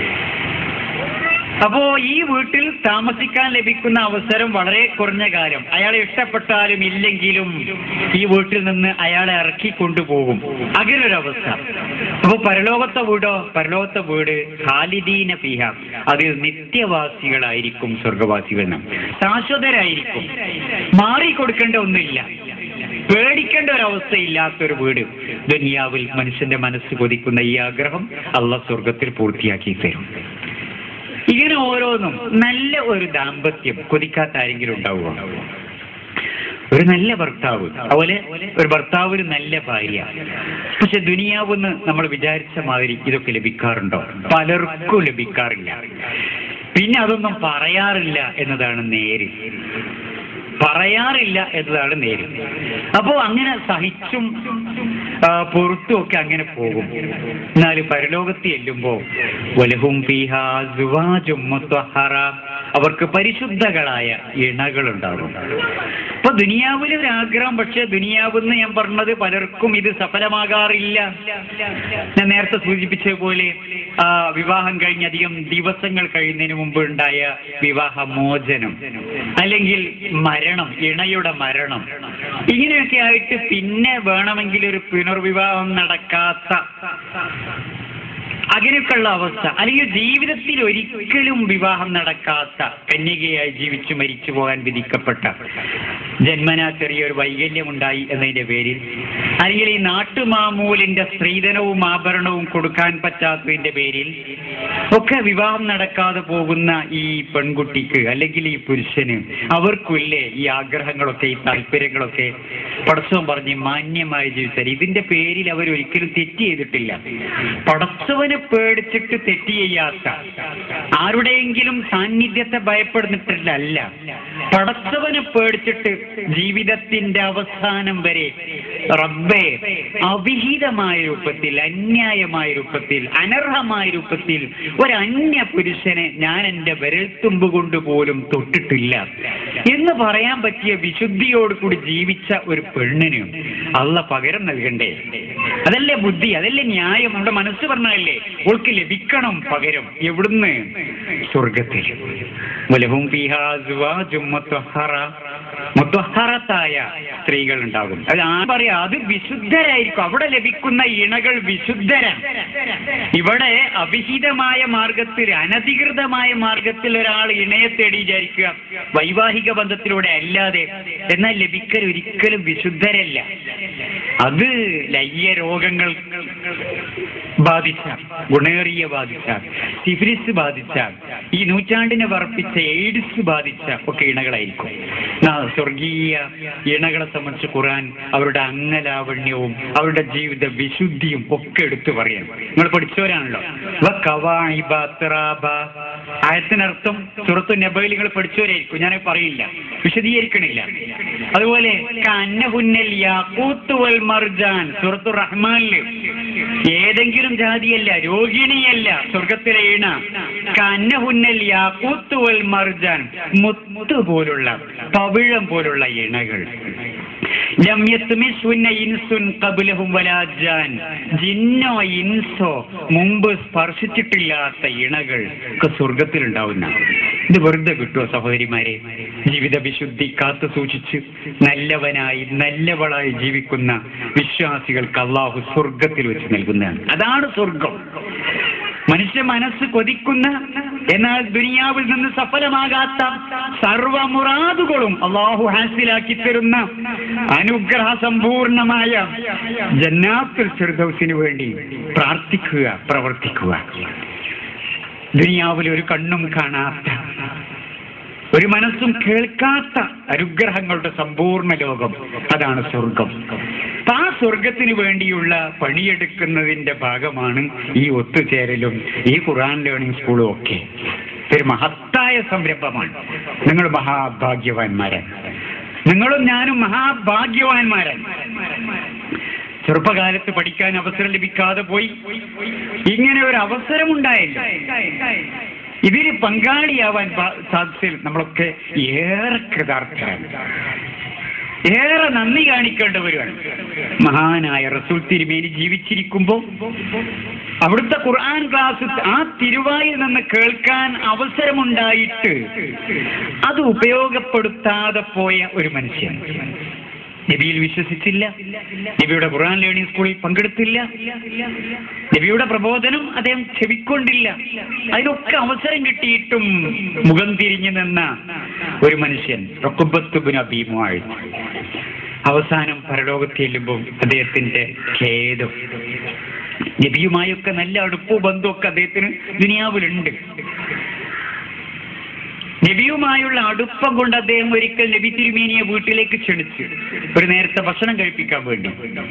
അപ്പോ ഈ വീട്ടിൽ താമസിക്കാൻ ലഭിക്കുന്ന അവസരം വളരെ കുറഞ്ഞ കാലം അയാളെ ഇഷ്ടപ്പെട്ടാലും ഇല്ലെങ്കിലും ഈ വീട്ടിൽ നിന്ന് അയാളെ ഇറക്കി കൊണ്ടുപോകും അങ്ങനൊരവസ്ഥ അപ്പൊ പരലോകത്തെ വീടോ പരലോകത്തെ വീട് ഖാലിദീന ഫിഹ അതിൽ നിത്യവാസികളായിരിക്കും സ്വർഗവാസികൾ നാം. ശാശ്വതരായിരിക്കും മാറിക്കൊടുക്കേണ്ട ഒന്നുമില്ല പേടിക്കേണ്ട ഒരവസ്ഥയില്ലാത്തൊരു വീട് ദുനിയാവിൽ മനുഷ്യന്റെ മനസ്സ് കൊതിക്കുന്ന ഈ ആഗ്രഹം അള്ള സ്വർഗത്തിൽ പൂർത്തിയാക്കി തരും ഇങ്ങനെ ഓരോന്നും നല്ല ഒരു ദാമ്പത്യം കൊതിക്കാത്ത ആരെങ്കിലും ഉണ്ടാവുക ഒരു നല്ല ഭർത്താവ് അതുപോലെ ഒരു ഭർത്താവിന് നല്ല ഭാര്യ പക്ഷെ ദുനിയാവെന്ന് നമ്മൾ വിചാരിച്ച മാതിരി ഇതൊക്കെ ലഭിക്കാറുണ്ടോ പലർക്കും ലഭിക്കാറില്ല പിന്നെ അതൊന്നും പറയാറില്ല എന്നതാണ് നേര് പറയാറില്ല എന്നതാണ് നേര് അപ്പോ അങ്ങനെ സഹിച്ചും ആ, പുറത്തും ഒക്കെ അങ്ങനെ പോകും എന്നാൽ പരലോകത്ത് ചെല്ലുമ്പോ വലഹും ഫീഹാ സുവാജും മുത്തഹറ അവർക്ക് പരിശുദ്ധകളായ ഇണകളുണ്ടാകും അപ്പൊ ദുനിയാവിലെ ഒരു ആഗ്രഹം പക്ഷെ ദുനിയാവെന്ന് ഞാൻ പറഞ്ഞത് പലർക്കും ഇത് സഫലമാകാറില്ല ഞാൻ നേരത്തെ സൂചിപ്പിച്ച പോലെ ആ, വിവാഹം കഴിഞ്ഞ് അധികം ദിവസങ്ങൾ കഴിയുന്നതിന് മുമ്പ് ഉണ്ടായ വിവാഹ മോചനം അല്ലെങ്കിൽ മരണം ഇണയുടെ മരണം ഇങ്ങനെയൊക്കെ ആയിട്ട് പിന്നെ വേണമെങ്കിൽ ഒരു പുനർവിവാഹം നടക്കാത്ത അങ്ങനെയൊക്കെയുള്ള അവസ്ഥ അല്ലെങ്കിൽ ജീവിതത്തിൽ ഒരിക്കലും വിവാഹം നടക്കാത്ത കന്യകയായി ജീവിച്ചു മരിച്ചു പോകാൻ വിധിക്കപ്പെട്ട ജന്മനാ ചെറിയൊരു വൈകല്യമുണ്ടായി എന്നതിന്റെ പേരിൽ അല്ലെങ്കിൽ ഈ നാട്ടുമാമൂലിന്റെ സ്ത്രീധനവും ആഭരണവും കൊടുക്കാൻ പറ്റാത്തതിന്റെ പേരിൽ ഒക്കെ വിവാഹം നടക്കാതെ പോകുന്ന ഈ പെൺകുട്ടിക്ക് അല്ലെങ്കിൽ ഈ പുരുഷന് അവർക്കില്ലേ ഈ ആഗ്രഹങ്ങളൊക്കെ ഈ താല്പര്യങ്ങളൊക്കെ പടച്ചവൻ പറഞ്ഞ് മാന്യമായി ജീവിച്ചാൽ ഇതിന്റെ പേരിൽ അവർ ഒരിക്കലും തെറ്റ് ചെയ്തിട്ടില്ല പടച്ചവനെ പേടിച്ചിട്ട് തെറ്റ് ചെയ്യാത്ത ആരുടെയെങ്കിലും സാന്നിധ്യത്തെ ഭയപ്പെടുന്നിട്ടില്ല പടച്ചവനെ പേടിച്ചിട്ട് ജീവിതത്തിന്റെ അവസാനം വരെ റബ്ബെ അവിഹിതമായ രൂപത്തിൽ അന്യായമായ രൂപത്തിൽ അനർഹമായ രൂപത്തിൽ ഒരു അന്യ പുരുഷനെ ഞാൻ എൻ്റെ വിരൽത്തുമ്പ് കൊണ്ട് പോലും തൊട്ടിട്ടില്ല എന്ന് പറയാൻ പറ്റിയ വിശുദ്ധിയോട് കൂടി ജീവിച്ച ഒരു പെണ്ണിന് അള്ള പകരം നൽകണ്ടേ അതല്ലേ ബുദ്ധി അതല്ലേ ന്യായം നമ്മുടെ മനസ്സ് പറഞ്ഞതല്ലേ ഓൾക്ക് ലഭിക്കണം പകരം എവിടുന്ന് സ്വർഗത്തിൽ വലഹും ഫീഹാ സുവാജും മുത്തഹറ മുത്തഹറത്തായ സ്ത്രീകൾ ഉണ്ടാകും അത് ആ പറയാ അത് വിശുദ്ധരായിരിക്കും അവിടെ ലഭിക്കുന്ന ഇണകൾ വിശുദ്ധരാണ് ഇവിടെ അവിഹിതമായ മാർഗത്തിൽ അനധികൃതമായ മാർഗത്തിൽ ഒരാൾ ഇണയെ തേടി വിചാരിക്കുക വൈവാഹിക ബന്ധത്തിലൂടെ അല്ലാതെ എന്നാൽ ലഭിക്കൽ ഒരിക്കലും വിശുദ്ധരല്ല അത് ലയ്യ രോഗങ്ങൾ ബാധിച്ച ഗുണേറിയ ബാധിച്ച സിഫിലിസ് ബാധിച്ച ഈ നൂറ്റാണ്ടിനെ വർപ്പിച്ച എയ്ഡ്സ് ബാധിച്ച ഒക്കെ ഇണകളായിരിക്കും ആ സ്വർഗീയ ഇണകളെ സംബന്ധിച്ച് ഖുറാൻ അവരുടെ അംഗലാവണ്യവും അവരുടെ ജീവിത വിശുദ്ധിയും ഒക്കെ എടുത്തു പറയാം നിങ്ങൾ പഠിച്ചവരാണല്ലോ വ കവാഇബ അത്റാബ. ആയത്തിനർത്ഥം സുറത്തു നബയിൽ നിങ്ങൾ പഠിച്ചവരായിരിക്കും ഞാൻ പറയില്ല വിശദീകരിക്കണില്ല അതുപോലെ കന്നഹുന്നൽ യാഖൂത്ത് വൽ മർജാൻ സുറത്തു റഹ്മാനില് ഏതെങ്കിലും ജാതിയല്ല രോഹിണിയല്ല സ്വർഗത്തിലെ ഇണ കന്നഹുന്നൽ യാഖൂത്ത് വൽ മർജാൻ മുത്ത് പോലുള്ള പവിഴം പോലുള്ള ഇണകൾ ലം യത്മിസ്ഹുന്ന ഇൻസുൻ ഖബ്ലഹും വലാ ജാൻ ജിന്നോ ഇൻസോ മുമ്പ് സ്പർശിച്ചിട്ടില്ലാത്ത ഇണകൾ ഒക്കെ സ്വർഗത്തിലുണ്ടാവുന്ന ഇത് വെറുതെ കിട്ടുമോ സഹോദരിമാരെ ജീവിത വിശുദ്ധി കാത്തു സൂക്ഷിച്ച് നല്ലവനായി നല്ലവളായി ജീവിക്കുന്ന വിശ്വാസികൾക്ക് അള്ളാഹു സ്വർഗത്തിൽ വെച്ച് നൽകുന്നതാണ് അതാണ് സ്വർഗം മനുഷ്യ മനസ്സ് കൊതിക്കുന്ന എന്നാൽ ദുനിയാവിൽ നിന്ന് സഫലമാകാത്ത സർവമുറാദുകളും അള്ളാഹു ഹാസിലാക്കി തരുന്ന അനുഗ്രഹ സമ്പൂർണമായ ജന്നാത്തുൽ ഫിർദൗസിന് വേണ്ടി പ്രാർത്ഥിക്കുക പ്രവർത്തിക്കുക ദുനിയാവിൽ ഒരു കണ്ണും കാണാത്ത ഒരു മനസ്സും കേൾക്കാത്ത അനുഗ്രഹങ്ങളുടെ സമ്പൂർണ്ണ ലോകം അതാണ് സ്വർഗം അപ്പൊ ആ സ്വർഗത്തിന് വേണ്ടിയുള്ള പണിയെടുക്കുന്നതിന്റെ ഭാഗമാണ് ഈ ഒത്തുചേരലും ഈ ഖുറാൻ ലേണിംഗ് സ്കൂളും ഒക്കെ ഒരു മഹത്തായ സംരംഭമാണ് നിങ്ങൾ മഹാഭാഗ്യവാന്മാരാണ് നിങ്ങളും ഞാനും മഹാഭാഗ്യവാന്മാരാണ് ചെറുപ്പകാലത്ത് പഠിക്കാൻ അവസരം ലഭിക്കാതെ പോയി ഇങ്ങനെ ഒരു അവസരം ഉണ്ടായില്ല ഇതിന് പങ്കാളിയാവാൻ പ- സാധിച്ചതിൽ നമ്മളൊക്കെ ഏറെ കൃതാർത്ഥരാണ് ഏറെ നന്ദി കാണിക്കേണ്ടവരാണ് മഹാനായ റസൂൽ തിരുമേനി ജീവിച്ചിരിക്കുമ്പോൾ അവിടുത്തെ ഖുർആൻ ക്ലാസ് ആ തിരുവായിൽ നിന്ന് കേൾക്കാൻ അവസരമുണ്ടായിട്ട് അത് ഉപയോഗപ്പെടുത്താതെ പോയ ഒരു മനുഷ്യൻ നബിയിൽ വിശ്വസിച്ചില്ല നബിയുടെ ഖുർആൻ ലേണിംഗ് സ്കൂളിൽ പങ്കെടുത്തില്ല നബിയുടെ പ്രബോധനം അദ്ദേഹം ചെവിക്കൊണ്ടില്ല അതിനൊക്കെ അവസരം കിട്ടിയിട്ടും മുഖം തിരിഞ്ഞു നിന്ന ഒരു മനുഷ്യൻ റൊക്കുബത്തുബിൻ അബീമുമായി അവസാനം പരലോകത്ത് ചെല്ലുമ്പോൾ അദ്ദേഹത്തിന്റെ ഖേദം നബിയുമായൊക്കെ നല്ല അടുപ്പവും ബന്ധമൊക്കെ അദ്ദേഹത്തിന് ദുനിയാവിലുണ്ട് നബിയുമായുള്ള അടുപ്പം കൊണ്ട് അദ്ദേഹം ഒരിക്കൽ നബി തിരുമേനിയെ വീട്ടിലേക്ക് ക്ഷണിച്ചു ഒരു നേരത്തെ ഭക്ഷണം കഴിപ്പിക്കാൻ വേണ്ടി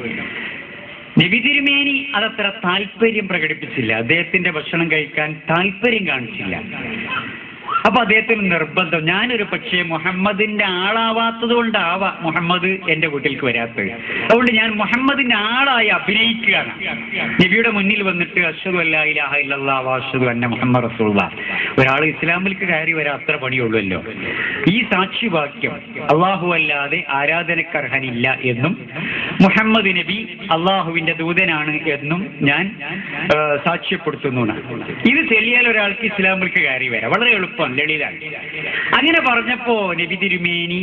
നബി തിരുമേനി അതത്ര താല്പര്യം പ്രകടിപ്പിച്ചില്ല അദ്ദേഹത്തിന്റെ ഭക്ഷണം കഴിക്കാൻ താല്പര്യം കാണിച്ചില്ല അപ്പൊ അദ്ദേഹത്തിന് നിർബന്ധം ഞാനൊരു പക്ഷേ മുഹമ്മദിന്റെ ആളാവാത്തത് കൊണ്ടാവാം മുഹമ്മദ് എന്റെ വീട്ടിലേക്ക് വരാത്തത് അതുകൊണ്ട് ഞാൻ മുഹമ്മദിന്റെ ആളായി അഭിനയിക്കുകയാണ് നബിയുടെ മുന്നിൽ വന്നിട്ട് അഷദു അല്ലാഹു അന്ന മുഹമ്മദ് റസൂള്ള ഒരാൾ ഇസ്ലാമിലേക്ക് കയറി വരാൻ അത്ര പണിയുള്ളൂല്ലോ ഈ സാക്ഷിവാക്യം അള്ളാഹു അല്ലാതെ ആരാധനക്കർഹനില്ല എന്നും മുഹമ്മദ് നബി അള്ളാഹുവിന്റെ ദൂതനാണ് എന്നും ഞാൻ ആ, സാക്ഷ്യപ്പെടുത്തുന്നു ഇത് ചെല്ലിയാൽ ഒരാൾക്ക് ഇസ്ലാമിലേക്ക് കയറി വരാം വളരെ എളുപ്പം ലളിതാണ് അങ്ങനെ പറഞ്ഞപ്പോ നബി തിരുമേനി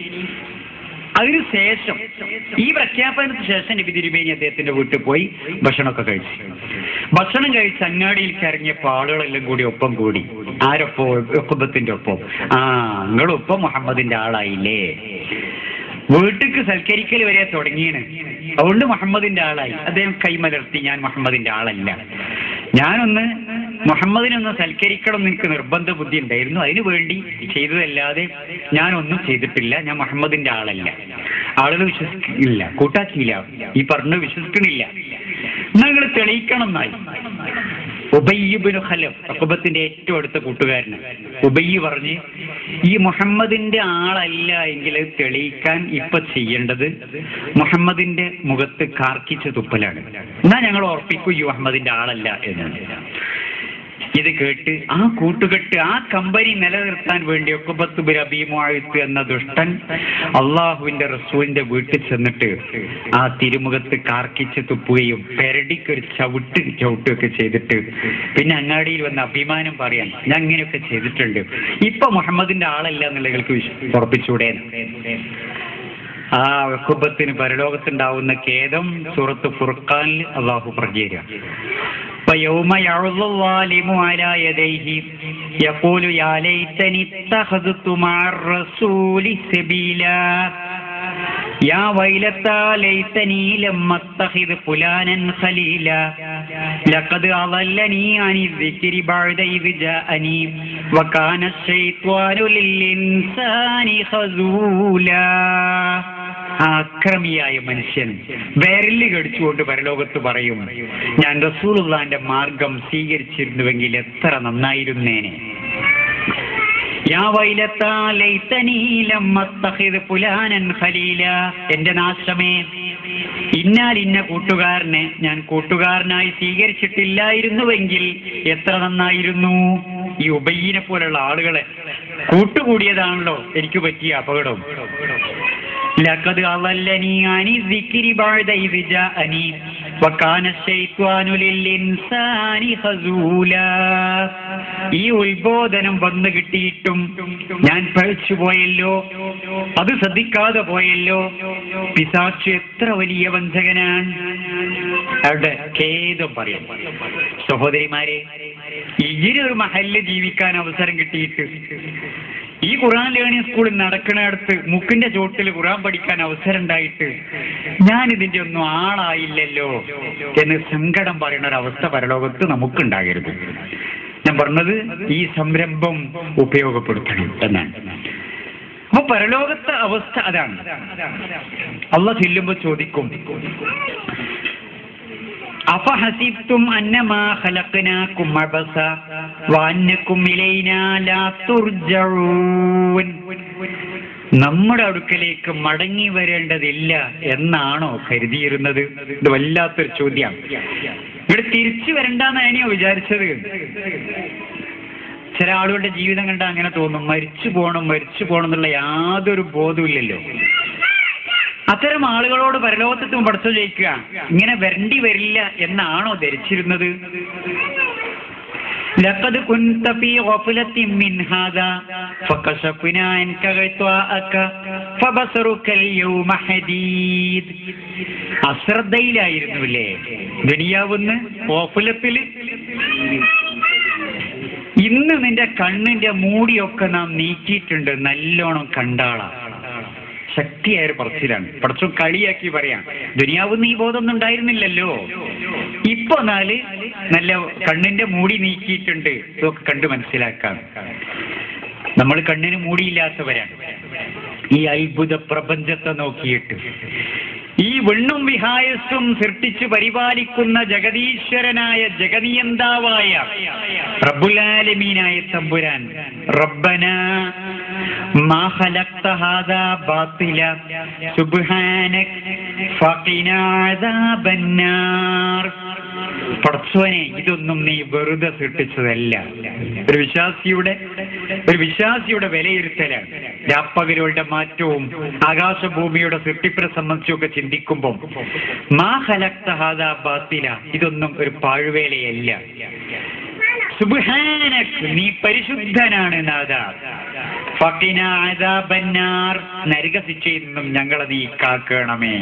അതിനുശേഷം ഈ പ്രഖ്യാപനത്തിന് ശേഷം നബി തിരുമേനി അദ്ദേഹത്തിന്റെ വീട്ടിൽ പോയി ഭക്ഷണമൊക്കെ കഴിച്ചു ഭക്ഷണം കഴിച്ച് അങ്ങാടിയിലേക്ക് ഇറങ്ങിയപ്പോൾ ആളുകളെല്ലാം കൂടി ഒപ്പം കൂടി ആരൊപ്പം ഒക്കുബത്തിന്റെ ഒപ്പം ആ നിങ്ങളൊപ്പം മുഹമ്മദിന്റെ ആളായില്ലേ വീട്ടിക്ക് സൽക്കരിക്കൽ വരെ തുടങ്ങിയാണ് അതുകൊണ്ട് മുഹമ്മദിന്റെ ആളായി അദ്ദേഹം കൈമലർത്തി ഞാൻ മുഹമ്മദിന്റെ ആളല്ല ഞാനൊന്ന് മുഹമ്മദിനൊന്ന് സൽക്കരിക്കണം എന്ന് എനിക്ക് നിർബന്ധ ബുദ്ധി ഉണ്ടായിരുന്നു അതിനു വേണ്ടി ചെയ്തതല്ലാതെ ഞാനൊന്നും ചെയ്തിട്ടില്ല ഞാൻ മുഹമ്മദിന്റെ ആളല്ല ആളുകൾ വിശ്വസിക്കില്ല കൂട്ടാക്കിയില്ല ഈ പറഞ്ഞ് വിശ്വസിക്കണില്ല എന്നാ നിങ്ങൾ തെളിയിക്കണം എന്നായി ഉബയ്യുബിന് ഖലഫ് അക്കുബത്തിന്റെ ഏറ്റവും അടുത്ത കൂട്ടുകാരന് ഉബയ്യ് പറഞ്ഞ് ഈ മുഹമ്മദിന്റെ ആളല്ല എങ്കിൽ അത് തെളിയിക്കാൻ ഇപ്പൊ ചെയ്യേണ്ടത് മുഹമ്മദിന്റെ മുഖത്ത് കാർക്കിച്ച തുപ്പലാണ് എന്നാ ഞങ്ങൾ ഉറപ്പിക്കൂ ഈ മുഹമ്മദിന്റെ ആളല്ല എന്ന് ഇത് കേട്ട് ആ കൂട്ടുകെട്ട് ആ കമ്പനി നിലനിർത്താൻ വേണ്ടി ഒക്കുബത്തുബിർ അബീമുആത്ത് എന്ന ദുഷ്ടൻ അള്ളാഹുവിന്റെ റസൂലിന്റെ വീട്ടിൽ ചെന്നിട്ട് ആ തിരുമുഖത്ത് കാർക്കിച്ച് തുപ്പുകയും പെരടിക്കൊരു ചവിട്ട് ചവിട്ടുകയൊക്കെ ചെയ്തിട്ട് പിന്നെ അങ്ങാടിയിൽ വന്ന് അഭിമാനം പറയാൻ ഞാൻ ഇങ്ങനെയൊക്കെ ചെയ്തിട്ടുണ്ട് ഇപ്പൊ മുഹമ്മദിന്റെ ആളല്ല എന്നുള്ളവർക്ക് വിശ്വ- ഉറപ്പിച്ചൂടെ ആ വെക്കുബത്തിന് പരലോകത്തുണ്ടാവുന്ന ഖേദം സൂറത്ത് ഫുർഖാനിൽ അള്ളാഹു പറഞ്ഞു فيوم يعظ الظالم على يديه يقول يا ليتني اتخذت مع الرسول سبيلا يا ويلتى ليتني لم اتخذ فلانا خليلا لقد أضلني عن الذكر بعد إذ جاءني وكان الشيطان للإنسان خذولا ആ അക്രമിയായ മനുഷ്യൻ വിരല് കടിച്ചുകൊണ്ട് പരലോകത്ത് പറയും ഞാൻ റസൂലുള്ളാന്റെ മാർഗം സ്വീകരിച്ചിരുന്നുവെങ്കിൽ എത്ര നന്നായിരുന്നേനെ യാ വൈലത്താ ലൈതനീ ലം അത്തഖിദ് ഫുലാനൻ ഖലീല എന്റെ നാശമേ ഇന്നാൽ ഇന്ന കൂട്ടുകാരനെ ഞാൻ കൂട്ടുകാരനായി സ്വീകരിച്ചിട്ടില്ലായിരുന്നുവെങ്കിൽ എത്ര നന്നായിരുന്നു ഈ ഉബയ്യനെ പോലുള്ള ആളുകളെ കൂട്ടുകൂടിയതാണല്ലോ എനിക്ക് പറ്റിയ അപകടം لقد أضلني عن الذكر بعد إذ جاءني وكان الشيطان للإنسان خذولا ഈ ഉത്ബോധനം വന്നു കിട്ടിയിട്ടും ഞാൻ പഴിച്ചു പോയല്ലോ അത് ശ്രദ്ധിക്കാതെ പോയല്ലോ പിശാച്ച് എത്ര വലിയ വഞ്ചകനാണ് അവരുടെ ഖേദം പറയും സഹോദരിമാരെ ഇങ്ങനെ ഒരു മഹലിൽ ജീവിക്കാൻ അവസരം കിട്ടിയിട്ട് ഈ ഖുറാൻ ലേണിംഗ് സ്കൂളിൽ നടക്കണടുത്ത് മുക്കിന്റെ ചോട്ടിൽ ഖുറാൻ പഠിക്കാൻ അവസരം ഉണ്ടായിട്ട് ഞാൻ ഇതിന്റെ ഒന്നും ആളായില്ലല്ലോ എന്ന് സങ്കടം പറയുന്ന ഒരു അവസ്ഥ പരലോകത്ത് നമുക്കുണ്ടാകരുത് ഞാൻ പറഞ്ഞത് ഈ സംരംഭം ഉപയോഗപ്പെടുത്തണം എന്നാണ് അപ്പൊ പരലോകത്തെ അവസ്ഥ അതാണ് അള്ള ചെല്ലുമ്പോ ചോദിക്കും അഫഹസിബ്തും അന്നമാ ഖലഖനാകും അബസ വഅന്നകും ഇലൈനാ ലാ തുർജഊൻ നമ്മുടെ അടുക്കലേക്ക് മടങ്ങി വരേണ്ടതില്ല എന്നാണോ കരുതിയിരുന്നത് ഇത് വല്ലാത്തൊരു ചോദ്യം ഇവിടെ തിരിച്ചു വരണ്ടെന്നാണിയോ വിചാരിച്ചത് ചില ആളുകളുടെ ജീവിതം കണ്ടാൽ അങ്ങനെ തോന്നും മരിച്ചു പോകണം മരിച്ചു പോകണം എന്നുള്ള യാതൊരു ബോധമില്ലല്ലോ അത്തരം ആളുകളോട് പരലോകത്തും പഠിച്ചു ജയിക്കുക ഇങ്ങനെ വരണ്ടി വരില്ല എന്നാണോ ധരിച്ചിരുന്നത് لقد كنت في غفلة من هذا فكشفنا عنك غطاءك فبصرك اليوم حديد അശ്രദ്ധയിലായിരുന്നു അല്ലേ ദുനിയാവുന്ന് ഓഫലത്തില് ഇന്ന് നിന്റെ കണ്ണിന്റെ മൂടിയൊക്കെ നാം നീക്കിയിട്ടുണ്ട് നല്ലോണം കണ്ടാളാ ശക്തിയായ ഒരു പറച്ചിലാണ് പടച്ചു കളിയാക്കി പറയാം ദുനിയാവുന്ന് ഈ ബോധമൊന്നും ഉണ്ടായിരുന്നില്ലല്ലോ ഇപ്പൊ നാല് നല്ല കണ്ണിന്റെ മൂടി നീക്കിയിട്ടുണ്ട് ഇതൊക്കെ കണ്ട് മനസ്സിലാക്കാം നമ്മൾ കണ്ണിന് മൂടിയില്ലാത്തവരാണ് ഈ അത്ഭുത പ്രപഞ്ചത്തെ നോക്കിയിട്ട് ഈ വെണ്ണും വിഹായസും സൃഷ്ടിച്ച് പരിപാലിക്കുന്ന ജഗതീശ്വരനായ ജഗനിയന്താവായ റബ്ബുലാലമീനായ തമ്പുരാൻ റബ്ബന മാ ഖലഖ്ത ഹാദാ ബാത്തില സുബ്ഹാനക ഫഖിനാ അദാബന്നാർ പടച്ചോനെ ഇതൊന്നും നീ വെറുതെ സൃഷ്ടിച്ചതല്ല ഒരു വിശ്വാസിയുടെ ഒരു വിശ്വാസിയുടെ വിലയിരുത്തലാണ് രാപ്പകലുകളുടെ മാറ്റവും ആകാശഭൂമിയുടെ സൃഷ്ടിപ്പിനെ സംബന്ധിച്ചൊക്കെ ചിന്തിക്കുമ്പോൾ മാ ഹലക്ത ഹാദാ ബാത്തില ഇതൊന്നും ഒരു പാഴ്വേലയല്ല സുബ്ഹാനക് നീ പരിശുദ്ധനാണ് നാഥ ഫഖിന അദാബന്നാർ നരകശിക്ഷയിൽ നിന്നും ഞങ്ങളെ നീ കാക്കണമേ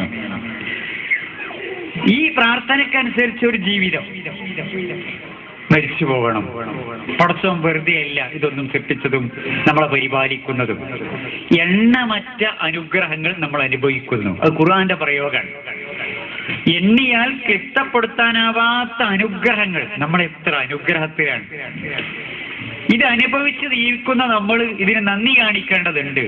ഈ പ്രാർത്ഥനക്കനുസരിച്ച് ഒരു ജീവിതം മരിച്ചു പോകണം പടച്ചവും വെറുതെ അല്ല ഇതൊന്നും സൃഷ്ടിച്ചതും നമ്മളെ പരിപാലിക്കുന്നതും എണ്ണമറ്റ അനുഗ്രഹങ്ങൾ നമ്മൾ അനുഭവിക്കുന്നു അത് ഖുർആന്റെ പ്രയോഗമാണ് എണ്ണിയാൽ ക്ലിപ്തപ്പെടുത്താനാവാത്ത അനുഗ്രഹങ്ങൾ നമ്മൾ എത്ര അനുഗ്രഹത്തിലാണ് ഇത് അനുഭവിച്ച് ജീവിക്കുന്ന നമ്മൾ ഇതിന് നന്ദി കാണിക്കേണ്ടതുണ്ട്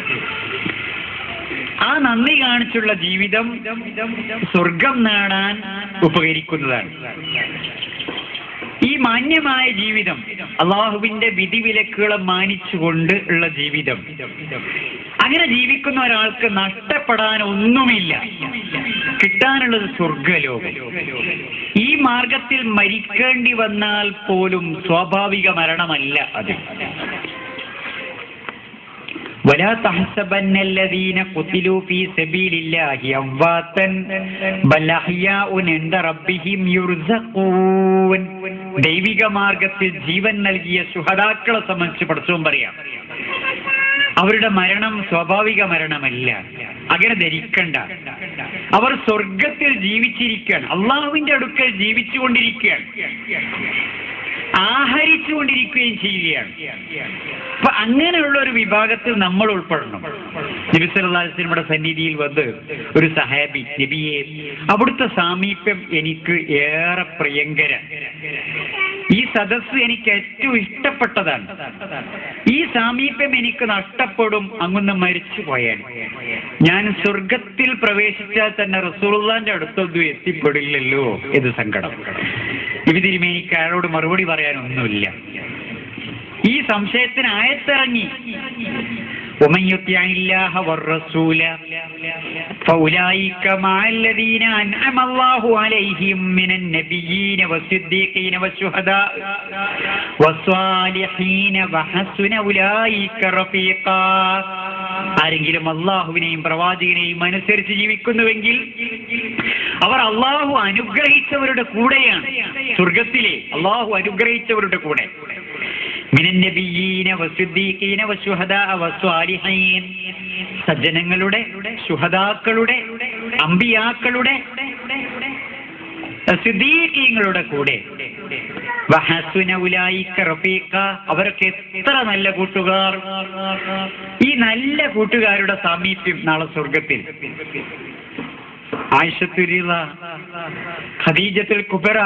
ആ നന്ദി കാണിച്ചുള്ള ജീവിതം സ്വർഗം നേടാൻ ഉപകരിക്കുന്നതാണ് ഈ മാന്യമായ ജീവിതം അള്ളാഹുവിന്റെ വിധിവിലക്കുകളെ മാനിച്ചുകൊണ്ട് ഉള്ള ജീവിതം അങ്ങനെ ജീവിക്കുന്ന ഒരാൾക്ക് നഷ്ടപ്പെടാൻ ഒന്നുമില്ല കിട്ടാനുള്ളത് സ്വർഗലോകം ഈ മാർഗത്തിൽ മരിക്കേണ്ടി വന്നാൽ പോലും സ്വാഭാവിക മരണമല്ല അത് ولا تحسبن الذين قتلوا في سبيل الله أمواتا بل أحياء عند ربهم يرزقون ദൈവിക മാർഗത്തിൽ ജീവൻ നൽകിയ സുഹതാക്കളെ സംബന്ധിച്ച് പഠിച്ചവും പറയാം അവരുടെ മരണം സ്വാഭാവിക മരണമല്ല അങ്ങനെ ധരിക്കണ്ട അവർ സ്വർഗത്തിൽ ജീവിച്ചിരിക്കുകയാണ് അള്ളാഹുവിന്റെ അടുക്കൽ ജീവിച്ചുകൊണ്ടിരിക്കുകയാണ് ആഹരിച്ചുകൊണ്ടിരിക്കുകയും ചെയ്യുകയാണ് അപ്പൊ അങ്ങനെയുള്ള ഒരു വിഭാഗത്തിൽ നമ്മൾ ഉൾപ്പെടണം നബിസ്വല്ലാസിനുടെ സന്നിധിയിൽ വന്ന് ഒരു സഹാബി നബിയെ അവിടുത്തെ സാമീപ്യം എനിക്ക് ഏറെ പ്രിയങ്കര ഈ സദസ്സ് എനിക്ക് ഏറ്റവും ഇഷ്ടപ്പെട്ടതാണ് ഈ സാമീപ്യം എനിക്ക് നഷ്ടപ്പെടും അങ്ങൊന്ന് മരിച്ചു പോയാൽ ഞാൻ സ്വർഗത്തിൽ പ്രവേശിച്ചാൽ തന്നെ റസൂള്ളാന്റെ അടുത്തൊന്നും എത്തിപ്പെടില്ലല്ലോ ഇത് സങ്കടം ഇവതിരുമേ എനിക്ക് അയാളോട് മറുപടി പറയാനൊന്നുമില്ല ഈ സംശയത്തിന് ആയത്തിറങ്ങി ومن يطع الله والرسول فأولئك مع الذين أنعم الله عليهم من النبيين والصديقين والشهداء والصالحين وحسن أولئك رفيقا ആരെങ്കിലും അള്ളാഹുവിനെയും പ്രവാചകനെയും അനുസരിച്ച് ജീവിക്കുന്നുവെങ്കിൽ അവർ അള്ളാഹു അനുഗ്രഹിച്ചവരുടെ കൂടെയാണ് സ്വർഗത്തിലെ അള്ളാഹു അനുഗ്രഹിച്ചവരുടെ കൂടെ മിനന്നബിയീന വസുദ്ദീഖീന വശുഹദാ വസ്വാലിഹീൻ സജ്ജനങ്ങളുടെ ശുഹദാക്കളുടെ അമ്പിയാക്കളുടെ സിദ്ദീഖീങ്ങളുടെ കൂടെ വഹസുന ഉലായിക്ക റഫീഖ അവരൊക്കെ എത്ര നല്ല കൂട്ടുകാർ ഈ നല്ല കൂട്ടുകാരുടെ സാമീപ്യം നാളെ സ്വർഗത്തിൽ ആയിഷത്തുരിള ഖദീജത്തുൽ കുബറ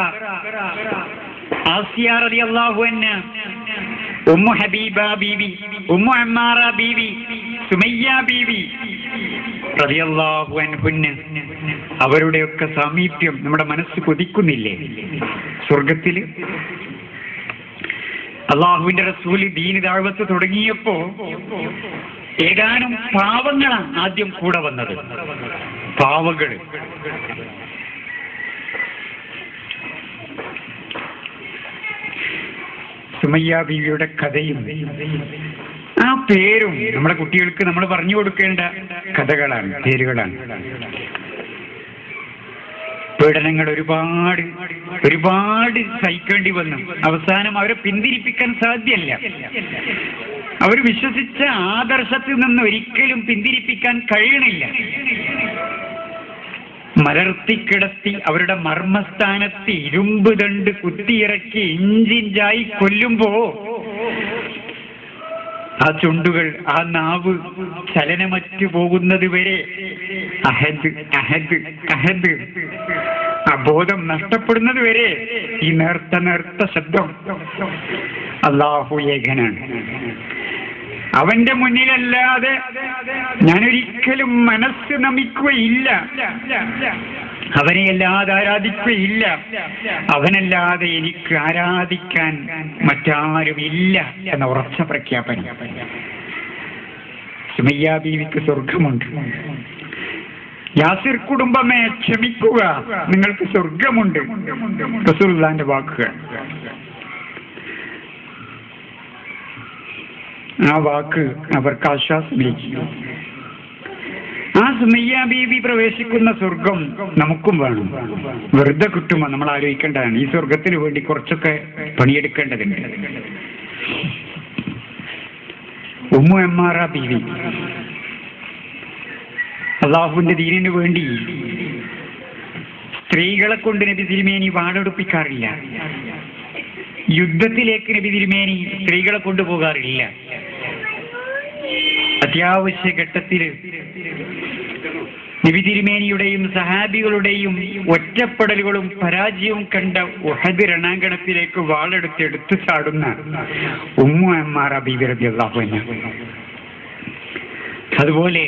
ആസിയ റളിയല്ലാഹു അൻഹ ഉമ്മു ഹബീബ ബീവി ഉമ്മു അമ്മാറ ബീവി സുമയ്യ ബീവി റളിയല്ലാഹു അൻഹുന്ന അവരുടെയൊക്കെ സാമീപ്യം നമ്മുടെ മനസ്സ് കൊതിക്കുന്നില്ലേ സ്വർഗത്തില് അള്ളാഹുവിന്റെ റസൂല് ദീന് ദാഴ്വത്ത് തുടങ്ങിയപ്പോ ഏതാനും പാവങ്ങളാണ് ആദ്യം കൂടെ വന്നത് പാവകള് സുമയ്യ ബീവിയുടെ കഥയും ആ പേരും നമ്മുടെ കുട്ടികൾക്ക് നമ്മൾ പറഞ്ഞു കൊടുക്കേണ്ട കഥകളാണ് പേരുകളാണ് പീഡനങ്ങൾ ഒരുപാട് ഒരുപാട് സഹിക്കേണ്ടി വന്നു അവസാനം അവരെ പിന്തിരിപ്പിക്കാൻ സാധ്യമല്ല അവർ വിശ്വസിച്ച ആദർശത്തിൽ നിന്ന് ഒരിക്കലും പിന്തിരിപ്പിക്കാൻ കഴിയണില്ല മലർത്തിക്കിടത്തി അവരുടെ മർമ്മസ്ഥാനത്ത് ഇരുമ്പ് ദണ്ട് കുത്തിയിറക്കി ഇഞ്ചിഞ്ചായി കൊല്ലുമ്പോ ആ ചുണ്ടുകൾ ആ നാവ് ചലനമറ്റു പോകുന്നത് വരെ അഹദ് അഹദ് അഹദ് ആ ബോധം നഷ്ടപ്പെടുന്നത് വരെ ഈ നേർത്ത നേർത്ത ശബ്ദം അള്ളാഹു ഏകനാണ് അവന്റെ മുന്നിലല്ലാതെ ഞാനൊരിക്കലും മനസ്സ് നമിക്കുകയില്ല അവനെയല്ലാതെ ആരാധിക്കുകയില്ല അവനല്ലാതെ എനിക്ക് ആരാധിക്കാൻ മറ്റാരും ഇല്ല എന്ന ഉറച്ച പ്രഖ്യാപനം സുമയ്യ ബീവിക്ക് സ്വർഗമുണ്ട് യാസിർ കുടുംബമേ ക്ഷമിക്കുക നിങ്ങൾക്ക് സ്വർഗമുണ്ട് റസൂലുള്ളാന്റെ വാക്കുകൾ ആ വാക്ക് അവർക്ക് ആശ്വാസമേകി ആ സുമയ്യ ബീബി പ്രവേശിക്കുന്ന സ്വർഗം നമുക്കും വേണം വെറുതെ കിട്ടുമോ നമ്മൾ ആലോചിക്കേണ്ടതാണ് ഈ സ്വർഗത്തിന് വേണ്ടി കുറച്ചൊക്കെ പണിയെടുക്കേണ്ടതുണ്ട് ഉമ്മു എമ്മാറ ബീവി അള്ളാഹുവിന്റെ ദീനിന് വേണ്ടി സ്ത്രീകളെ കൊണ്ട് നബി തിരുമേനി വാടെടുപ്പിക്കാറില്ല യുദ്ധത്തിലേക്ക് നബി തിരുമേനി സ്ത്രീകളെ കൊണ്ടുപോകാറില്ല അത്യാവശ്യ ഘട്ടത്തിൽ നബി തിരുമേനിയുടെയും സഹാബികളുടെയും ഒറ്റപ്പെടലുകളും പരാജയവും കണ്ട ഉഹദ് രണാങ്കണത്തിലേക്ക് വാളെടുത്ത് എടുത്തു ചാടുന്ന ഉമ്മു അമ്മാർ അബീബി റബി അള്ളാഹുവിന് അതുപോലെ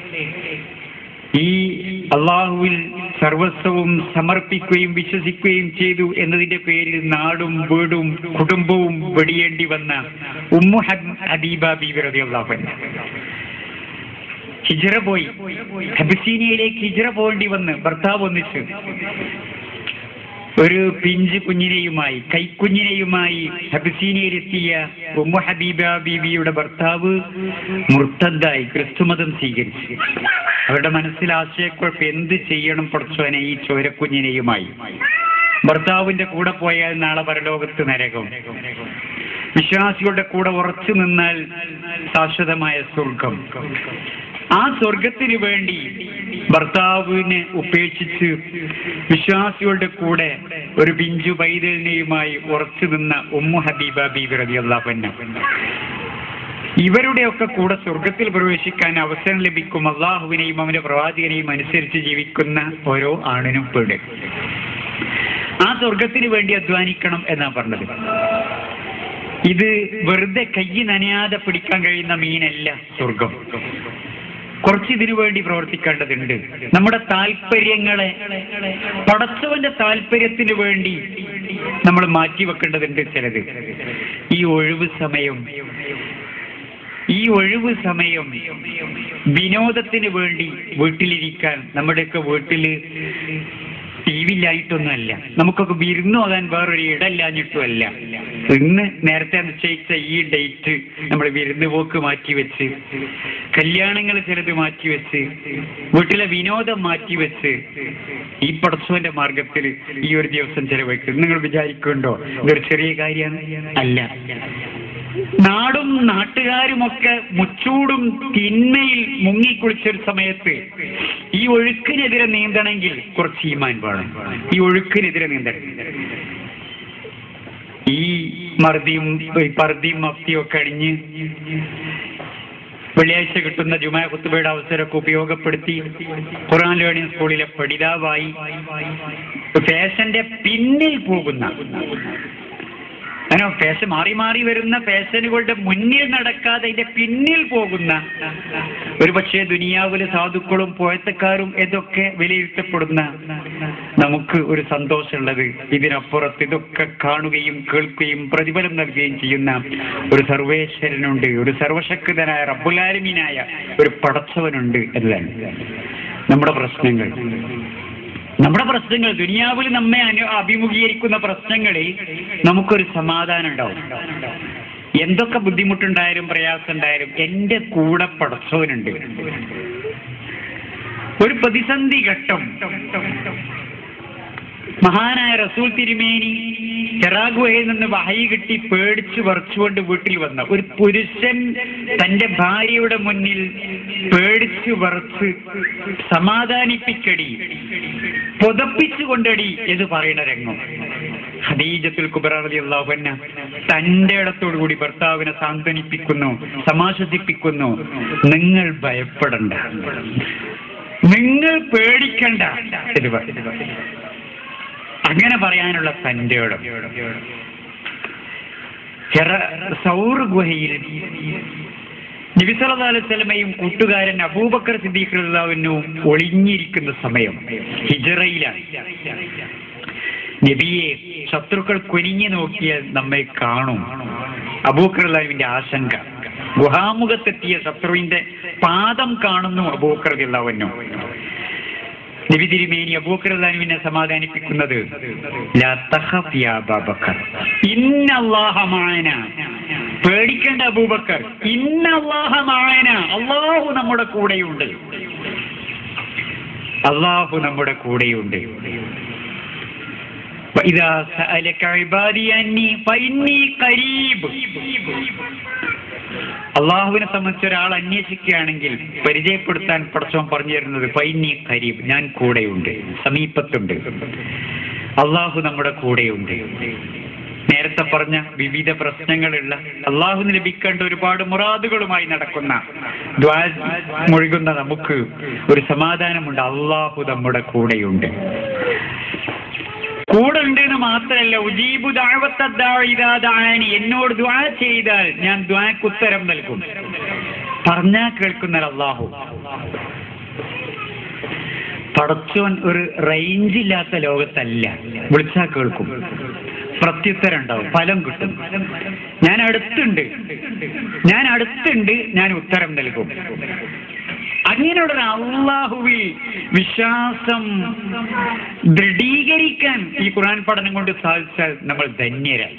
ഈ അള്ളാഹുവിൽ സർവസ്വവും സമർപ്പിക്കുകയും വിശ്വസിക്കുകയും ചെയ്തു എന്നതിന്റെ പേരിൽ നാടും വീടും കുടുംബവും വെടിയേണ്ടി വന്ന ഉമ്മു ഹബ് ഹബീബ ബീബി റബി അള്ളാഹുവിന് ഹിജറ പോയി ഹബിസീനിയയിലേക്ക് ഹിജറ പോകേണ്ടി വന്ന് ഭർത്താവ് ഒന്നിച്ച് ഒരു പിഞ്ച് കുഞ്ഞിനെയുമായി കൈക്കുഞ്ഞിനെയുമായി ഹബിസീനിയയിലെത്തിയ ഉമ്മു ഹബീബ ബീബിയുടെ ഭർത്താവ് മുർത്തദ്ദായി ക്രിസ്തുമതം സ്വീകരിച്ചു അവരുടെ മനസ്സിൽ ആശയക്കുഴപ്പം എന്ത് ചെയ്യണം പഠിച്ചവനെ ഈ ചോരക്കുഞ്ഞിനെയുമായി ഭർത്താവിന്റെ കൂടെ പോയാൽ നാളെ പരലോകത്ത് നരകം വിശ്വാസികളുടെ കൂടെ ഉറച്ചു നിന്നാൽ ശാശ്വതമായ സ്വർഗം ആ സ്വർഗത്തിന് വേണ്ടി ഭർത്താവിനെ ഉപേക്ഷിച്ച് വിശ്വാസികളുടെ കൂടെ ഒരു പിഞ്ചു പൈതലിനെയുമായി ഉറച്ചു നിന്ന ഉമ്മു ഹബീബ ബീബി റബി അള്ളാഹുന്ന ഇവരുടെയൊക്കെ കൂടെ സ്വർഗത്തിൽ പ്രവേശിക്കാൻ അവസരം ലഭിക്കും അള്ളാഹുവിനെയും അവന്റെ പ്രവാചകനെയും അനുസരിച്ച് ജീവിക്കുന്ന ഓരോ ആണിനും പെടും ആ സ്വർഗത്തിന് വേണ്ടി അധ്വാനിക്കണം എന്നാ പറഞ്ഞത് ഇത് വെറുതെ കൈ നനയാതെ പിടിക്കാൻ കഴിയുന്ന മീനല്ല സ്വർഗം കുറച്ച് ഇതിനു വേണ്ടി പ്രവർത്തിക്കേണ്ടതുണ്ട് നമ്മുടെ താല്പര്യങ്ങളെ പടച്ചവന്റെ താല്പര്യത്തിന് വേണ്ടി നമ്മൾ മാറ്റിവെക്കേണ്ടതുണ്ട് ചിലത് ഈ ഒഴിവ് സമയം ഈ ഒഴിവ് സമയം വിനോദത്തിന് വേണ്ടി വീട്ടിലിരിക്കാൻ നമ്മുടെയൊക്കെ വീട്ടില് ടി വി ഇല്ലായിട്ടൊന്നുമല്ല നമുക്കൊക്കെ വിരുന്നു പോകാൻ വേറൊരു ഇടമില്ലാഞ്ഞിട്ടുമല്ല ഇന്ന് നേരത്തെ നിശ്ചയിച്ച ഈ ഡേറ്റ് നമ്മൾ വിരുന്ന് പോക്ക് മാറ്റിവെച്ച് കല്യാണങ്ങൾ ചിലത് മാറ്റിവെച്ച് വീട്ടിലെ വിനോദം മാറ്റിവെച്ച് ഈ പടച്ചവന്റെ മാർഗത്തിൽ ഈ ഒരു ദിവസം ചെലവഴിക്കും നിങ്ങൾ വിചാരിക്കുന്നുണ്ടോ ഇതൊരു ചെറിയ കാര്യമാണ് അല്ല നാടും നാട്ടുകാരുമൊക്കെ മുച്ചൂടും തിന്മയിൽ മുങ്ങിക്കുളിച്ചൊരു സമയത്ത് ഈ ഒഴുക്കിനെതിരെ നീന്തണമെങ്കിൽ കുറച്ച് ഈമാൻ വേണം ഈ ഒഴുക്കിനെതിരെ നീന്തണം ഈ മർദിയും ഈ പർദിയും മഫ്തിയും ഒക്കെ അണിഞ്ഞ് വെള്ളിയാഴ്ച കിട്ടുന്ന ജുമാ കുത്തുബയുടെ അവസരമൊക്കെ ഉപയോഗപ്പെടുത്തി ഖുറാൻ ലേണിംഗ് സ്കൂളിലെ പഠിതാവായി ഫാഷന്റെ പിന്നിൽ പോകുന്ന അങ്ങനെ ഫാഷൻ മാറി മാറി വരുന്ന ഫാഷനുകളുടെ മുന്നിൽ നടക്കാതെ അതിന്റെ പിന്നിൽ പോകുന്ന ഒരു പക്ഷേ ദുനിയാവിലെ സാധുക്കളും പോയത്തക്കാരും ഇതൊക്കെ വിലയിരുത്തപ്പെടുന്ന നമുക്ക് ഒരു സന്തോഷമുള്ളത് ഇതിനപ്പുറത്ത് ഇതൊക്കെ കാണുകയും കേൾക്കുകയും പ്രതിഫലം നൽകുകയും ചെയ്യുന്ന ഒരു സർവേശ്വരനുണ്ട് ഒരു സർവശക്തനായ റബ്ബുലാലിമീനായ ഒരു പടച്ചവനുണ്ട് എന്നതാണ് നമ്മുടെ പ്രശ്നങ്ങൾ നമ്മുടെ പ്രശ്നങ്ങൾ ദുനിയാവിൽ നമ്മെ അനു അഭിമുഖീകരിക്കുന്ന പ്രശ്നങ്ങളിൽ നമുക്കൊരു സമാധാനം ഉണ്ടാവും എന്തൊക്കെ ബുദ്ധിമുട്ടുണ്ടായാലും പ്രയാസം ഉണ്ടായാലും എന്റെ കൂടെ പടച്ചവനുണ്ട് ഒരു പ്രതിസന്ധി ഘട്ടം മഹാനായ റസൂൽ തിരുമേനി ചെറാഗുഹയിൽ നിന്ന് വഹയി കിട്ടി പേടിച്ചു വറച്ചുകൊണ്ട് വീട്ടിൽ വന്ന ഒരു പുരുഷൻ തന്റെ ഭാര്യയുടെ മുന്നിൽ പേടിച്ചു വറച്ച് സമാധാനിപ്പിക്കടി പുതപ്പിച്ചുകൊണ്ടടി എന്ന് പറയുന്ന രംഗം ഖദീജത്തുൽ കുബറ റളിയല്ലാഹു അൻഹ തന്റെ ഇടത്തോടു കൂടി ഭർത്താവിനെ സാന്ത്വനിപ്പിക്കുന്നു സമാശ്വസിപ്പിക്കുന്നു നിങ്ങൾ ഭയപ്പെടണ്ട നിങ്ങൾ പേടിക്കണ്ട എന്ന് പറയും അങ്ങനെ പറയാനുള്ള തന്റെ ഇടം സൗർ ഗുഹയിൽ നബിസല്ലാ അലൈവലമയും കൂട്ടുകാരൻ അബൂബക്കർ സിദ്ദീഖ് റളിയല്ലാഹുവിനും ഒളിഞ്ഞിരിക്കുന്ന സമയം ഹിജറയിലാണ് നബിയെ ശത്രുക്കൾ കുനിഞ്ഞു നോക്കിയാൽ നമ്മെ കാണും അബൂക്കറുല്ലാവിന്റെ ആശങ്ക ഗുഹാമുഖത്തെത്തിയ ശത്രുവിന്റെ പാദം കാണുന്നു അബൂക്കർ റളിയല്ലാഹുവിനും നബി തിരുമേനി അബൂക്കറുല്ലാവിനെ സമാധാനിപ്പിക്കുന്നത് ലാ തഖഫ് യാ അബൂബക്കർ ഇന്നല്ലാഹ മഅന പേടിക്കേണ്ട അബൂബക്കർ ഇന്നല്ലാഹ മഅന അല്ലാഹു നമ്മുടെ കൂടെയുണ്ട് അല്ലാഹു നമ്മുടെ കൂടെയുണ്ട് وإذا سألك عبادي عني فإني قريب അള്ളാഹുവിനെ സംബന്ധിച്ച് ഒരാൾ അന്വേഷിക്കുകയാണെങ്കിൽ പരിചയപ്പെടുത്താൻ പടച്ചോൻ പറഞ്ഞു തരുന്നത് പൈന്നി കരീബ് ഞാൻ കൂടെയുണ്ട് സമീപത്തുണ്ട് അള്ളാഹു നമ്മുടെ കൂടെയുണ്ട് നേരത്തെ പറഞ്ഞ വിവിധ പ്രശ്നങ്ങളുള്ള അള്ളാഹുവിന് ലഭിക്കേണ്ട ഒരുപാട് മുറാദുകളുമായി നടക്കുന്ന ദ്വാ മുഴുകുന്ന നമുക്ക് ഒരു സമാധാനമുണ്ട് അള്ളാഹു നമ്മുടെ കൂടെയുണ്ട് കൂടെ ഉണ്ട് എന്ന് മാത്രമല്ല ഉജീബു ദാവത്തദ്ദാനി എന്നോട് ദ്വാ ചെയ്താൽ ഞാൻ ദ്വാക്ക് ഉത്തരം നൽകും പറഞ്ഞാൽ കേൾക്കുന്ന അള്ളാഹു പടച്ചോൻ ഒരു റേഞ്ച് ഇല്ലാത്ത ലോകത്തല്ല വിളിച്ചാൽ കേൾക്കും പ്രത്യുത്തരം ഉണ്ടാവും ഫലം കിട്ടും ഞാൻ അടുത്തുണ്ട് ഞാൻ അടുത്തുണ്ട് ഞാൻ ഉത്തരം നൽകും അങ്ങനെയുള്ള അള്ളാഹുവിൽ വിശ്വാസം ദൃഢീകരിക്കാൻ ഈ ഖുർആൻ പഠനം കൊണ്ട് സാധിച്ചാൽ നമ്മൾ ധന്യരായി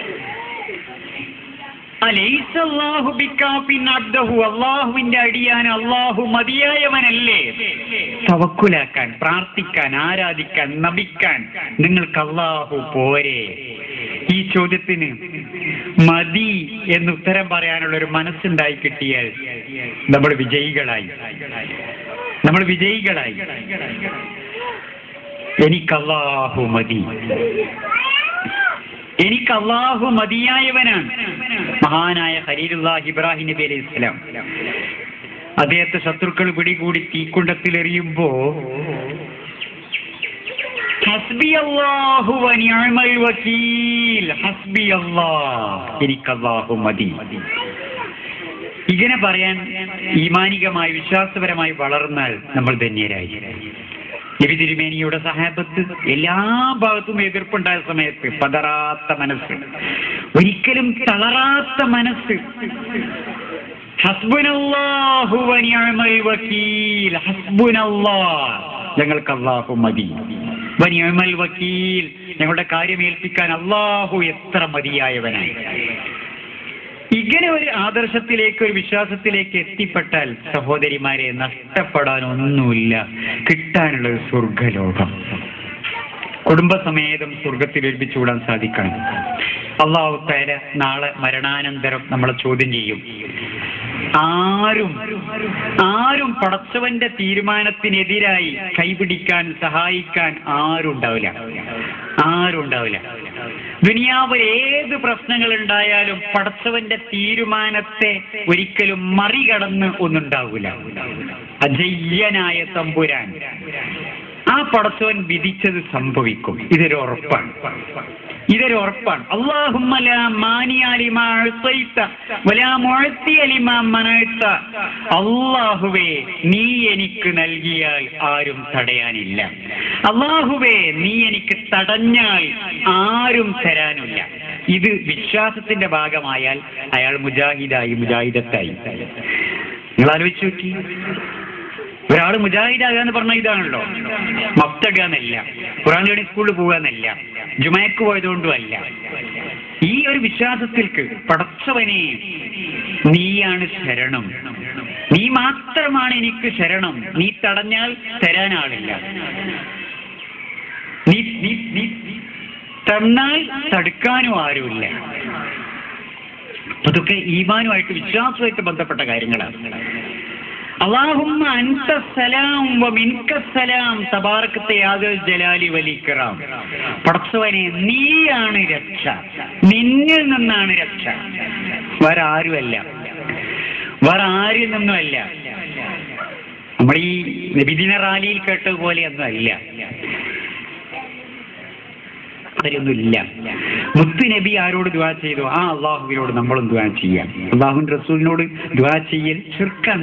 അള്ളാഹുവിന്റെ അടിയാൻ അള്ളാഹു മതിയായവനല്ലേ തവക്കുലാക്കാൻ പ്രാർത്ഥിക്കാൻ ആരാധിക്കാൻ നമിക്കാൻ നിങ്ങൾക്ക് അള്ളാഹു പോരെ ഈ ചോദ്യത്തിന് മതി എന്ന് ഉത്തരം പറയാനുള്ള ഒരു മനസ്സുണ്ടായി കിട്ടിയാൽ നമ്മൾ വിജയികളായി നമ്മൾ വിജയികളായി എനിക്ക് അള്ളാഹു മതി എനിക്ക് അള്ളാഹു മതിയായവനാണ് മഹാനായ ഖലീലുല്ലാഹ് ഇബ്രാഹിം നബി അലൈഹി ഇസ്ലാം അദ്ദേഹത്തെ ശത്രുക്കൾ പിടികൂടി തീക്കുണ്ടത്തിൽ എറിയുമ്പോ ഹസ്ബി അല്ലാഹു വ നിഅമൽ വക്കീൽ ഹസ്ബി അല്ലാഹ് എനിക്ക് അല്ലാഹു മതി ഇങ്ങനെ പറയാൻ ഈമാനികമായി വിശ്വാസപരമായി വളർന്നാൽ നമ്മൾ ധന്യരായി നബി തിരുമേനിയുടെ സഹാബത്ത് എല്ലാ ഭാഗത്തും എതിർപ്പുണ്ടായ സമയത്ത് പതറാത്ത മനസ്സ് ഒരിക്കലും തളരാത്ത മനസ്സ് ഹസ്ബുനല്ലാഹു വ നിഅമൽ വക്കീൽ ഹസ്ബുനല്ലാഹ് ഞങ്ങൾക്ക് അള്ളാഹു മതി വ നിഅമൽ വക്കീൽ ഞങ്ങളുടെ കാര്യം ഏൽപ്പിക്കാൻ അള്ളാഹു എത്ര മതിയായവനായി ഇങ്ങനെ ഒരു ആദർശത്തിലേക്ക് ഒരു വിശ്വാസത്തിലേക്ക് എത്തിപ്പെട്ടാൽ സഹോദരിമാരെ നഷ്ടപ്പെടാൻ ഒന്നുമില്ല കിട്ടാനുള്ള ഒരു സ്വർഗലോകം കുടുംബസമേതം സ്വർഗത്തിൽ ഒരുമിച്ചുകൂടാൻ സാധിക്കണം അള്ളാഹു തേര നാളെ മരണാനന്തരം നമ്മളെ ചോദ്യം ചെയ്യും ആരും ആരും പടച്ചവന്റെ തീരുമാനത്തിനെതിരായി കൈപിടിക്കാൻ സഹായിക്കാൻ ആരും ഉണ്ടാവില്ല ആരും ഉണ്ടാവില്ല ദുനിയാവിൽ ഏത് പ്രശ്നങ്ങൾ ഉണ്ടായാലും പടച്ചവന്റെ തീരുമാനത്തെ ഒരിക്കലും മറികടന്ന് ഒന്നുണ്ടാവില്ല അജയ്യനായ തമ്പുരാൻ ആ പടച്ചവൻ വിധിച്ചത് സംഭവിക്കും ഇതൊരു ഉറപ്പാണ് ഇതൊരു ഉറപ്പാണ് അള്ളാഹുമ്മ ലാ മാനിയ ലിമാ അഅ്തൈത വലാ മുഅത്തിയ ലിമാ മനഅ്ത അള്ളാഹുവേ നീ എനിക്ക് നൽകിയാൽ ആരും തടയാനില്ല അള്ളാഹുവേ നീ എനിക്ക് തടഞ്ഞാൽ ആരും തരാനില്ല ഇത് വിശ്വാസത്തിന്റെ ഭാഗമായാൽ അയാൾ മുജാഹിദായി മുജാഹിദത്തായി നിങ്ങൾ ആലോചിച്ച് നോക്കി ഒരാൾ മുജാഹിദാകുക എന്ന് പറഞ്ഞാൽ ഇതാണല്ലോ മഫ്തടുക എന്നല്ല ഖുറാൻ ലേണി സ്കൂളിൽ പോകുക എന്നല്ല ജുമയക്ക് പോയതുകൊണ്ടും അല്ല ഈ ഒരു വിശ്വാസത്തിൽക്ക് പടച്ചവനെ നീയാണ് ശരണം നീ മാത്രമാണ് എനിക്ക് ശരണം നീ തടഞ്ഞാൽ തരാൻ ആളില്ല നീ നീ നീ തന്നാൽ തടുക്കാനും ആരുമില്ല അതൊക്കെ ഈമാനുമായിട്ട് വിശ്വാസമായിട്ട് ബന്ധപ്പെട്ട കാര്യങ്ങളാണ് അള്ളാഹുമ്മ അൻത സലാം വ മിൻക സലാം തബാറക്കത്തെ യാതൊരു ജലാലി വലിക്കറാം പടച്ചവനെ നീയാണ് രക്ഷ നിന്നിൽ നിന്നാണ് രക്ഷ വേറെ ആരുമല്ല വേറെ ആരിൽ നിന്നുമല്ല നമ്മൾ ഈ നബിദിന റാലിയിൽ കേട്ടതുപോലെയൊന്നും അല്ല കാര്യമൊന്നുമില്ല മുത്തു നബി ആരോട് ദുവാ ചെയ്തു ആ അള്ളാഹുവിനോട് നമ്മളും ദുവാ ചെയ്യാം അള്ളാഹുവിന്റെ റസൂലിനോട് ദുവാ ചെയ്യൽ ചെറുക്കാണ്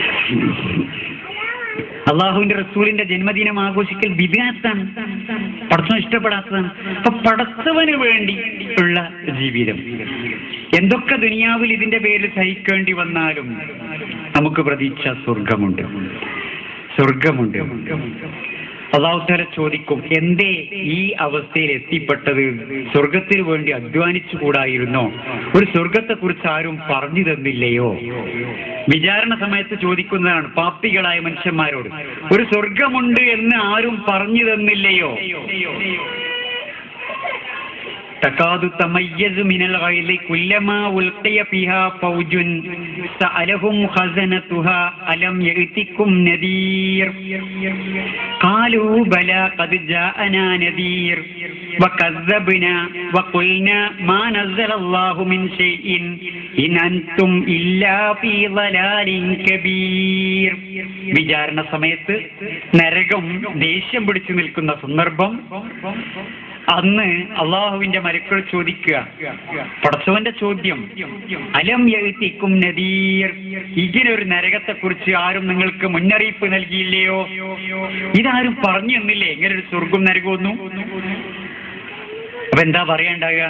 അള്ളാഹുവിന്റെ റസൂലിന്റെ ജന്മദിനം ആഘോഷിക്കൽ വിദ്യാത്താണ് പടച്ചവൻ ഇഷ്ടപ്പെടാത്തതാണ് അപ്പൊ പടച്ചവന് വേണ്ടി ഉള്ള ജീവിതം എന്തൊക്കെ ദുനിയാവിൽ ഇതിന്റെ പേരിൽ സഹിക്കേണ്ടി വന്നാലും നമുക്ക് പ്രതീക്ഷ സ്വർഗമുണ്ട് സ്വർഗമുണ്ട് അള്ളാഹുത്തല ചോദിക്കും എന്തേ ഈ അവസ്ഥയിൽ എത്തിപ്പെട്ടത് സ്വർഗത്തിന് വേണ്ടി അധ്വാനിച്ചു കൂടായിരുന്നോ ഒരു സ്വർഗത്തെ കുറിച്ച് ആരും പറഞ്ഞു തന്നില്ലയോ വിചാരണ സമയത്ത് ചോദിക്കുന്നതാണ് പാപ്പികളായ മനുഷ്യന്മാരോട് ഒരു സ്വർഗമുണ്ട് എന്ന് ആരും പറഞ്ഞു തന്നില്ലയോ تكاد تميز من الغيظ كلما ألقي فيها فوج سألهم خزنتها ألم يأتكم نذير قالوا بلى قد جاءنا نذير وكذبنا وقلنا ما نزل الله من شيء إن أنتم إلا في ضلال كبير വിചാരണ സമയത്ത് നരകം ദേഷ്യം പിടിച്ചു നിൽക്കുന്ന സന്ദർഭം അന്ന് അള്ളാഹുവിന്റെ മരക്കൾ ചോദിക്കുക പടച്ചവന്റെ ചോദ്യം അലം എഴുത്തിക്കും നദീർ ഇങ്ങനെ ഒരു നരകത്തെ കുറിച്ച് ആരും നിങ്ങൾക്ക് മുന്നറിയിപ്പ് നൽകിയില്ലയോ ഇതാരും പറഞ്ഞു തന്നില്ലേ ഇങ്ങനെ ഒരു സ്വർഗം നരകമൊന്നും അപ്പൊ എന്താ പറയണ്ടാകുക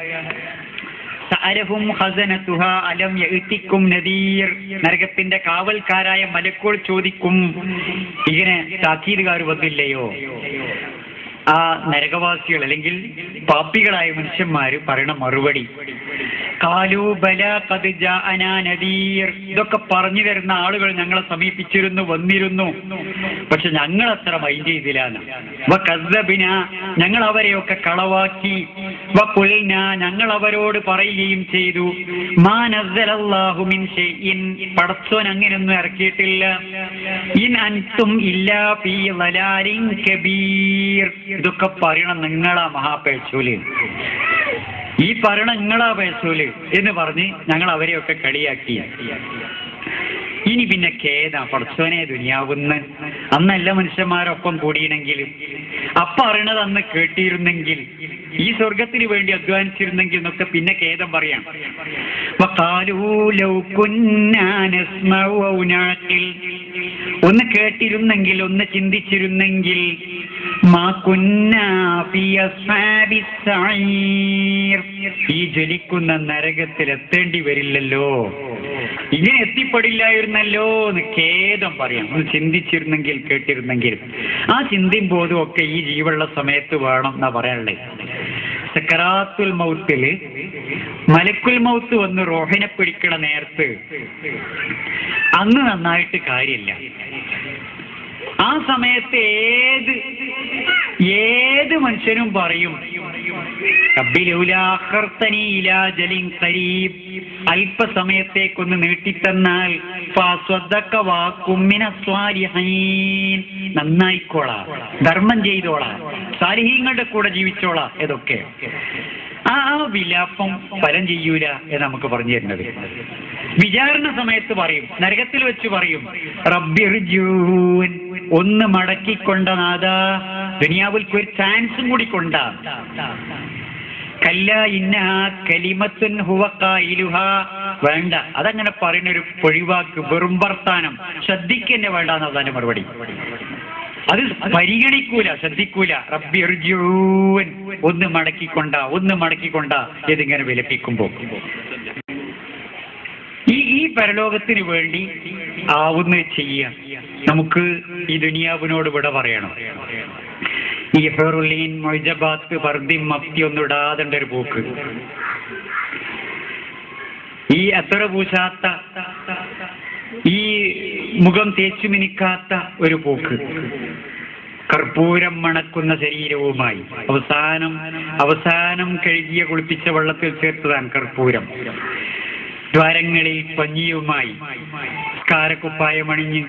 സഅലഹും ഖസനതുഹ അലം യഅതിക്കും നദീർ നരകത്തിന്റെ കാവൽക്കാരായ മലക്കോൾ ചോദിക്കും ഇങ്ങനെ താക്കീതുകാർ വന്നില്ലയോ ആ നരകവാസികൾ അല്ലെങ്കിൽ പാപ്പികളായ മനുഷ്യന്മാര് പറയണ മറുപടി കാലു ബല കത് ജാഅനാ നദീർ ഇതൊക്കെ പറഞ്ഞു തരുന്ന ആളുകൾ ഞങ്ങളെ സമീപിച്ചിരുന്നു വന്നിരുന്നു പക്ഷെ ഞങ്ങൾ അത്ര മൈൻഡ് ചെയ്തില്ലാന്ന് വ കസ്സബിന ഞങ്ങൾ അവരെയൊക്കെ കളവാക്കി വ കുൽന ഞങ്ങൾ അവരോട് പറയുകയും ചെയ്തു മാ നസ്സലല്ലാഹു മിൻ ഷൈഇൻ പടച്ചോൻ അങ്ങനെയൊന്നും ഇറക്കിയിട്ടില്ല ഇൻ അൻതും ഇല്ലാ ഫീ ളലാലിൻ കബീർ ഇതൊക്കെ പറയണം നിങ്ങളാ മഹാപേശൂല് ഈ പറയണ നിങ്ങളാ പേശൂല് എന്ന് പറഞ്ഞ് ഞങ്ങൾ അവരെയൊക്കെ കളിയാക്കി ഇനി പിന്നെ ഖേദ പടച്ചോനെ ദുനിയാവുന്ന് അന്ന് എല്ലാ മനുഷ്യന്മാരൊപ്പം കൂടിയിണെങ്കിൽ അപ്പ അറിയണത് അന്ന് കേട്ടിരുന്നെങ്കിൽ ഈ സ്വർഗത്തിന് വേണ്ടി അധ്വാനിച്ചിരുന്നെങ്കിൽ എന്നൊക്കെ പിന്നെ ഖേദം പറയാം വഖാലൂ ലൗ കുന്നാ നസ്മഉ ഔ നഅഖിൽ. ഒന്ന് കേട്ടിരുന്നെങ്കിൽ ഒന്ന് ചിന്തിച്ചിരുന്നെങ്കിൽ മാ കുന്നാ ഫീ അസ്ഹാബിസ് സഈർ. ഈ ജ്വലിക്കുന്ന നരകത്തിൽ എത്തേണ്ടി വരില്ലല്ലോ ഇങ്ങനെ എത്തിപ്പെടില്ലായിരുന്നല്ലോ എന്ന് ഖേദം പറയാം ഒന്ന് ചിന്തിച്ചിരുന്നെങ്കിൽ കേട്ടിരുന്നെങ്കിൽ ആ ചിന്തയും ബോധവും ഒക്കെ ഈ ജീവുള്ള സമയത്ത് വേണം എന്നാ പറയാനുള്ളത് സക്കറാത്തുൽ മൗത്തില് മലക്കുൽ മൗത്ത് വന്ന് റോഹിനെ പിടിക്കണ നേരത്ത് അന്ന് നന്നായിട്ട് കാര്യമില്ല ആ സമയത്ത് ഏത് ഏത് മനുഷ്യനും പറയും റബ്ബിലൗലാഖർതനി ഇലാ ജലിൻ ഖരീബ് അല്പസമയത്തേക്കൊന്ന് നീട്ടിത്തന്നാൽ ഫസ്വദ്ദക വാക്കും മിന സ്വാലിഹീൻ നന്നായിക്കോളാ ധർമ്മം ചെയ്തോളാ സാലിഹീങ്ങളുടെ കൂടെ ജീവിച്ചോളാ ഇതൊക്കെ ആ ആ വിലാപം ഫലം ചെയ്യൂല എന്ന് നമുക്ക് പറഞ്ഞു തരുന്നത് വിചാരണ സമയത്ത് പറയും നരകത്തിൽ വെച്ച് പറയും റബ്ബിർജൂൻ ഒന്ന് മടക്കിക്കൊണ്ട നാഥ ദുനിയാവിൽക്ക് ഒരു ചാൻസും കൂടി കൊണ്ട കല്ല ഇന്ന കലിമത്തുൻ ഹുവക്കായിലുഹ വേണ്ട അതങ്ങനെ പറയുന്ന ഒരു പൊഴിവാക്ക് വെറും വർത്താനം ശ്രദ്ധിക്കന്നെ വേണ്ട എന്നതാണ് മറുപടി അത് പരിഗണിക്കൂല ശ്രദ്ധിക്കൂല റബ്ബി ഇർജൂൻ ഒന്ന് മടക്കിക്കൊണ്ട ഒന്ന് മടക്കിക്കൊണ്ട ഇതിങ്ങനെ വിലപ്പിക്കുമ്പോ ഈ ഈ പരലോകത്തിന് വേണ്ടി ആവുന്ന ചെയ്യാം നമുക്ക് ഈ ദുനിയാവിനോട് വിട പറയണം ഈ ഹെറുലീൻ മൊയ്ജബാത്ത് പർദിം മഫ്തി ഒന്നും ഇടാതെ ഒരു പോക്ക് ഈ അത്ര പൂശാത്ത ഈ മുഖം തേച്ചു മിനിക്കാത്ത ഒരു പോക്ക് കർപ്പൂരം മണക്കുന്ന ശരീരവുമായി അവസാനം അവസാനം കഴുകിയ കുളിപ്പിച്ച വെള്ളത്തിൽ ചേർത്തതാണ് കർപ്പൂരം ദ്വാരങ്ങളിൽ പഞ്ഞിയുമായി സ്കാരക്കുപ്പായം അണിഞ്ഞ്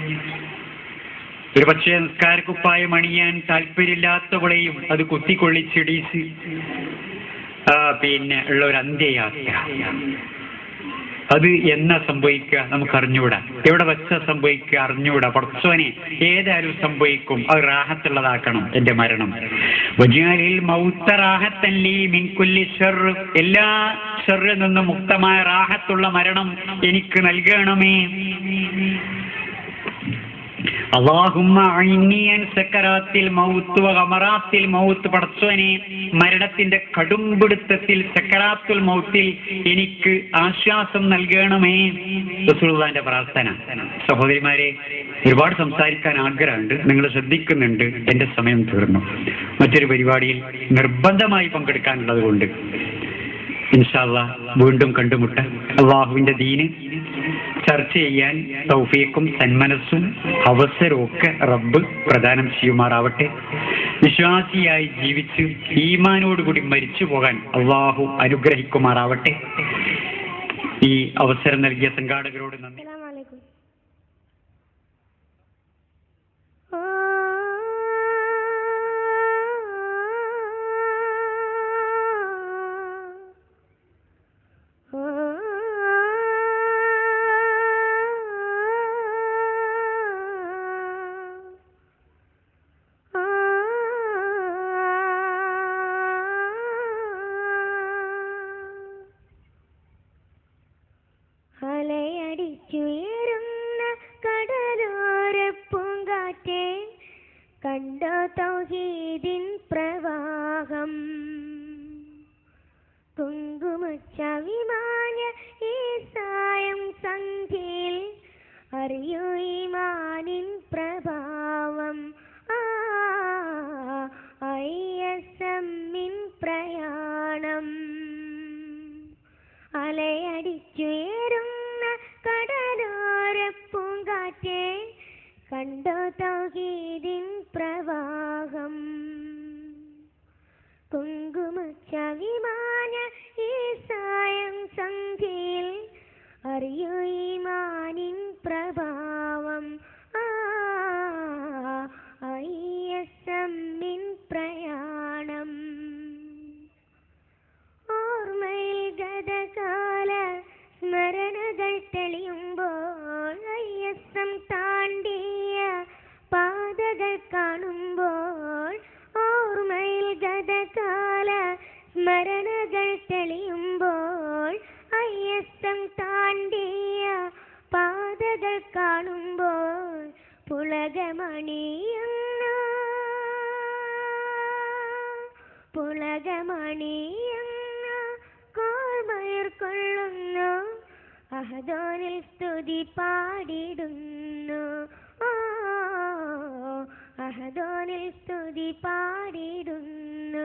ഒരു പക്ഷേ നിസ്കാരക്കുപ്പായം അണിയാൻ താല്പര്യമില്ലാത്തവളെയും അത് കുത്തിക്കൊള്ളിച്ചിടീസ് ആ പിന്നെ ഉള്ള ഒരു അന്ത്യയാത്ര അത് എന്നാ സംഭവിക്കുക നമുക്ക് അറിഞ്ഞൂടാ എവിടെ വെച്ച സംഭവിക്കുക അറിഞ്ഞൂടാ പടച്ചോനെ ഏതായാലും സംഭവിക്കും അത് റാഹത്തുള്ളതാക്കണം എന്റെ മരണം വജാലിൽ മൗത്ത റാഹത്തല്ലി മിൻകുല്ലി ഷർ എല്ലാ ഷറിൽ നിന്നും മുക്തമായ റാഹത്തുള്ള മരണം എനിക്ക് നൽകണമേ അള്ളാഹുമ്മ അഴിനിയൻ സക്കറാത്തിൽ മൗത്ത് വമറാത്തിൽ മൗത്ത് പടച്ചോനെ മരണത്തിന്റെ കടുംപിടുത്തത്തിൽ സക്കറാത്തുൽ മൗത്തിൽ എനിക്ക് ആശ്വാസം നൽകണമേ റസൂലുള്ളാന്റെ പ്രാർത്ഥന സഹോദരിമാരെ ഒരുപാട് സംസാരിക്കാൻ ആഗ്രഹമുണ്ട് നിങ്ങൾ ശ്രദ്ധിക്കുന്നുണ്ട് എന്റെ സമയം തീർന്നു മറ്റൊരു പരിപാടിയിൽ നിർബന്ധമായി പങ്കെടുക്കാനുള്ളത് കൊണ്ട് ഇൻഷാല്ല വീണ്ടും കണ്ടുമുട്ട അള്ളാഹുവിന്റെ ദീന് ചർച്ച ചെയ്യാൻ തൗഫീഖും സന്മനസ്സും അവസരവും ഒക്കെ റബ്ബ് പ്രദാനം ചെയ്യുമാറാവട്ടെ വിശ്വാസിയായി ജീവിച്ച് ഈമാനോടുകൂടി മരിച്ചു പോകാൻ അള്ളാഹു അനുഗ്രഹിക്കുമാറാവട്ടെ ഈ അവസരം നൽകിയ സംഘാടകരോട് നന്ദി അസ്സലാമലൈക്കും അലയടിച്ചുയരുന്ന കടലോര പൂങ്കാറ്റേ കണ്ടോ തൗഹീദിൻ പ്രവാഹം കുങ്കുമച്ചവിമാന ഈ സായം സന്ധ്യയിൽ അറിയൂ ഈമാനിൻ പ്രഭാവം ആ ഐ എസ് എമ്മിൻ പ്രയാണം അലയടിച്ചുയരുന്ന കടലോര പൂങ്കാറ്റേ കണ്ടോ തൗഹീദിൻ പ്രവാഹം കുങ്കുമച്ചവിമാന ഈ സായം സന്ധ്യയിൽ അറിയൂ ഈമാനിൻ പ്രഭാവം ആ ഐ എസ് എമ്മിൻ പ്രയാണം ഓർമ്മയിൽ ഗതകാല സ്മരണകൾ തെളിയുമ്പോൾ ഐ എസ് എം താണ്ടിയ പാതകൾ കാണുമ്പോൾ ഓർമ്മയിൽ ഗതകാല സ്മരണകൾ തെളിയുമ്പോൾ ഐ എസ് എം താണ്ടിയ പാതകൾ കാണുമ്പോൾ പുളകമണിയുന്നു പുളകമണിയുന്നു കോൾമയർ കൊള്ളുന്നു അഹദോനിൽ സ്തുതി പാടിടുന്നു ഓ അഹദോനിൽ സ്തുതി പാടിടുന്നു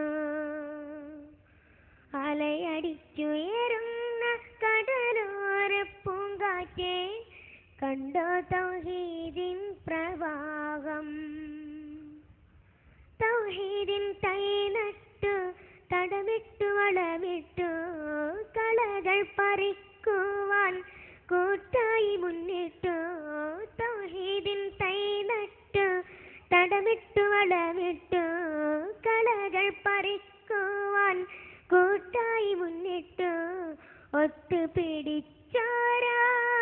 അലയടിച്ചുയരുന്ന കടലോര പൂങ്കാറ്റേ കണ്ടോ തൗഹീദിൻ പ്രവാഹം തൗഹീദിൻ തൈ നട്ടു തടവിട്ടു വളമിട്ടു കളകൾ പറിക്കുവാൻ കൂട്ടായി മുന്നിട്ടു തൗഹീദിൻ തൈ നട്ടു തടവിട്ടു വളമിട്ടു കളകൾ പറിക്കുവാൻ കൂട്ടായി മുന്നിട്ടു ഒത്തുപിടിച്ചാരാ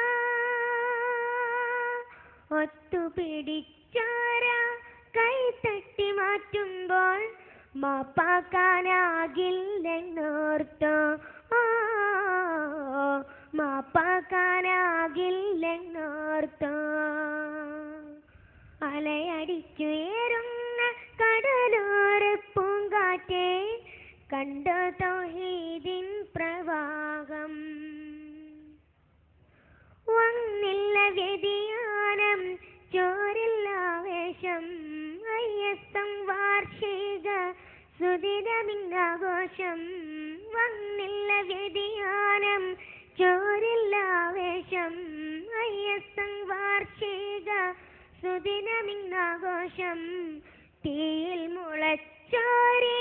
ഒത്തുപിടിച്ചാരാ കൈ തട്ടി മാറ്റുമ്പോൾ മാപ്പാക്കാനാകില്ലെന്നോർത്തോ ആ മാപ്പാക്കാനാകില്ലെന്നോർത്തോ അലയടിച്ചുയരുന്ന കടലോര പൂങ്കാറ്റെ കണ്ടോ തൗഹീദിൻ പ്രവാഹം വന്നില്ല വ്യതിയാനം ചോരില്ല ആവേശം ഐഎസ്എം വാർഷിക സുദിനമിന്നാഘോഷം വന്നില്ല വ്യതിയാനം ചോരില്ല ആവേശം ഐഎസ്എം വാർഷിക സുദിനമിന്നാഘോഷം തീയിൽ മുളച്ചോരേ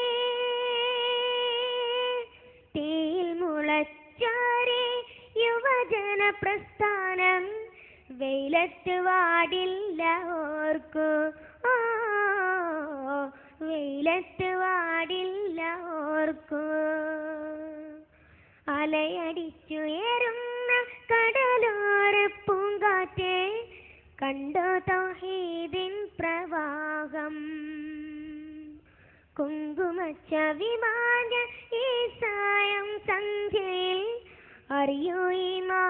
തീയിൽ മുളച്ചോരേ യുവജന പ്രസ്ഥാനം വെയിലത്ത് വാടില്ല ഓർക്കു ആ വെയിലത്ത് വാടില്ല ഓർക്കു അലയടിച്ചുയരുന്ന കടലോര പൂങ്കാറ്റെ കണ്ടോ തൗഹീദിൻ പ്രവാഹം കുങ്കുമച്ച വിമാന ഈ സായം സന്ധ്യയിൽ അറിയൂ ഈ മാ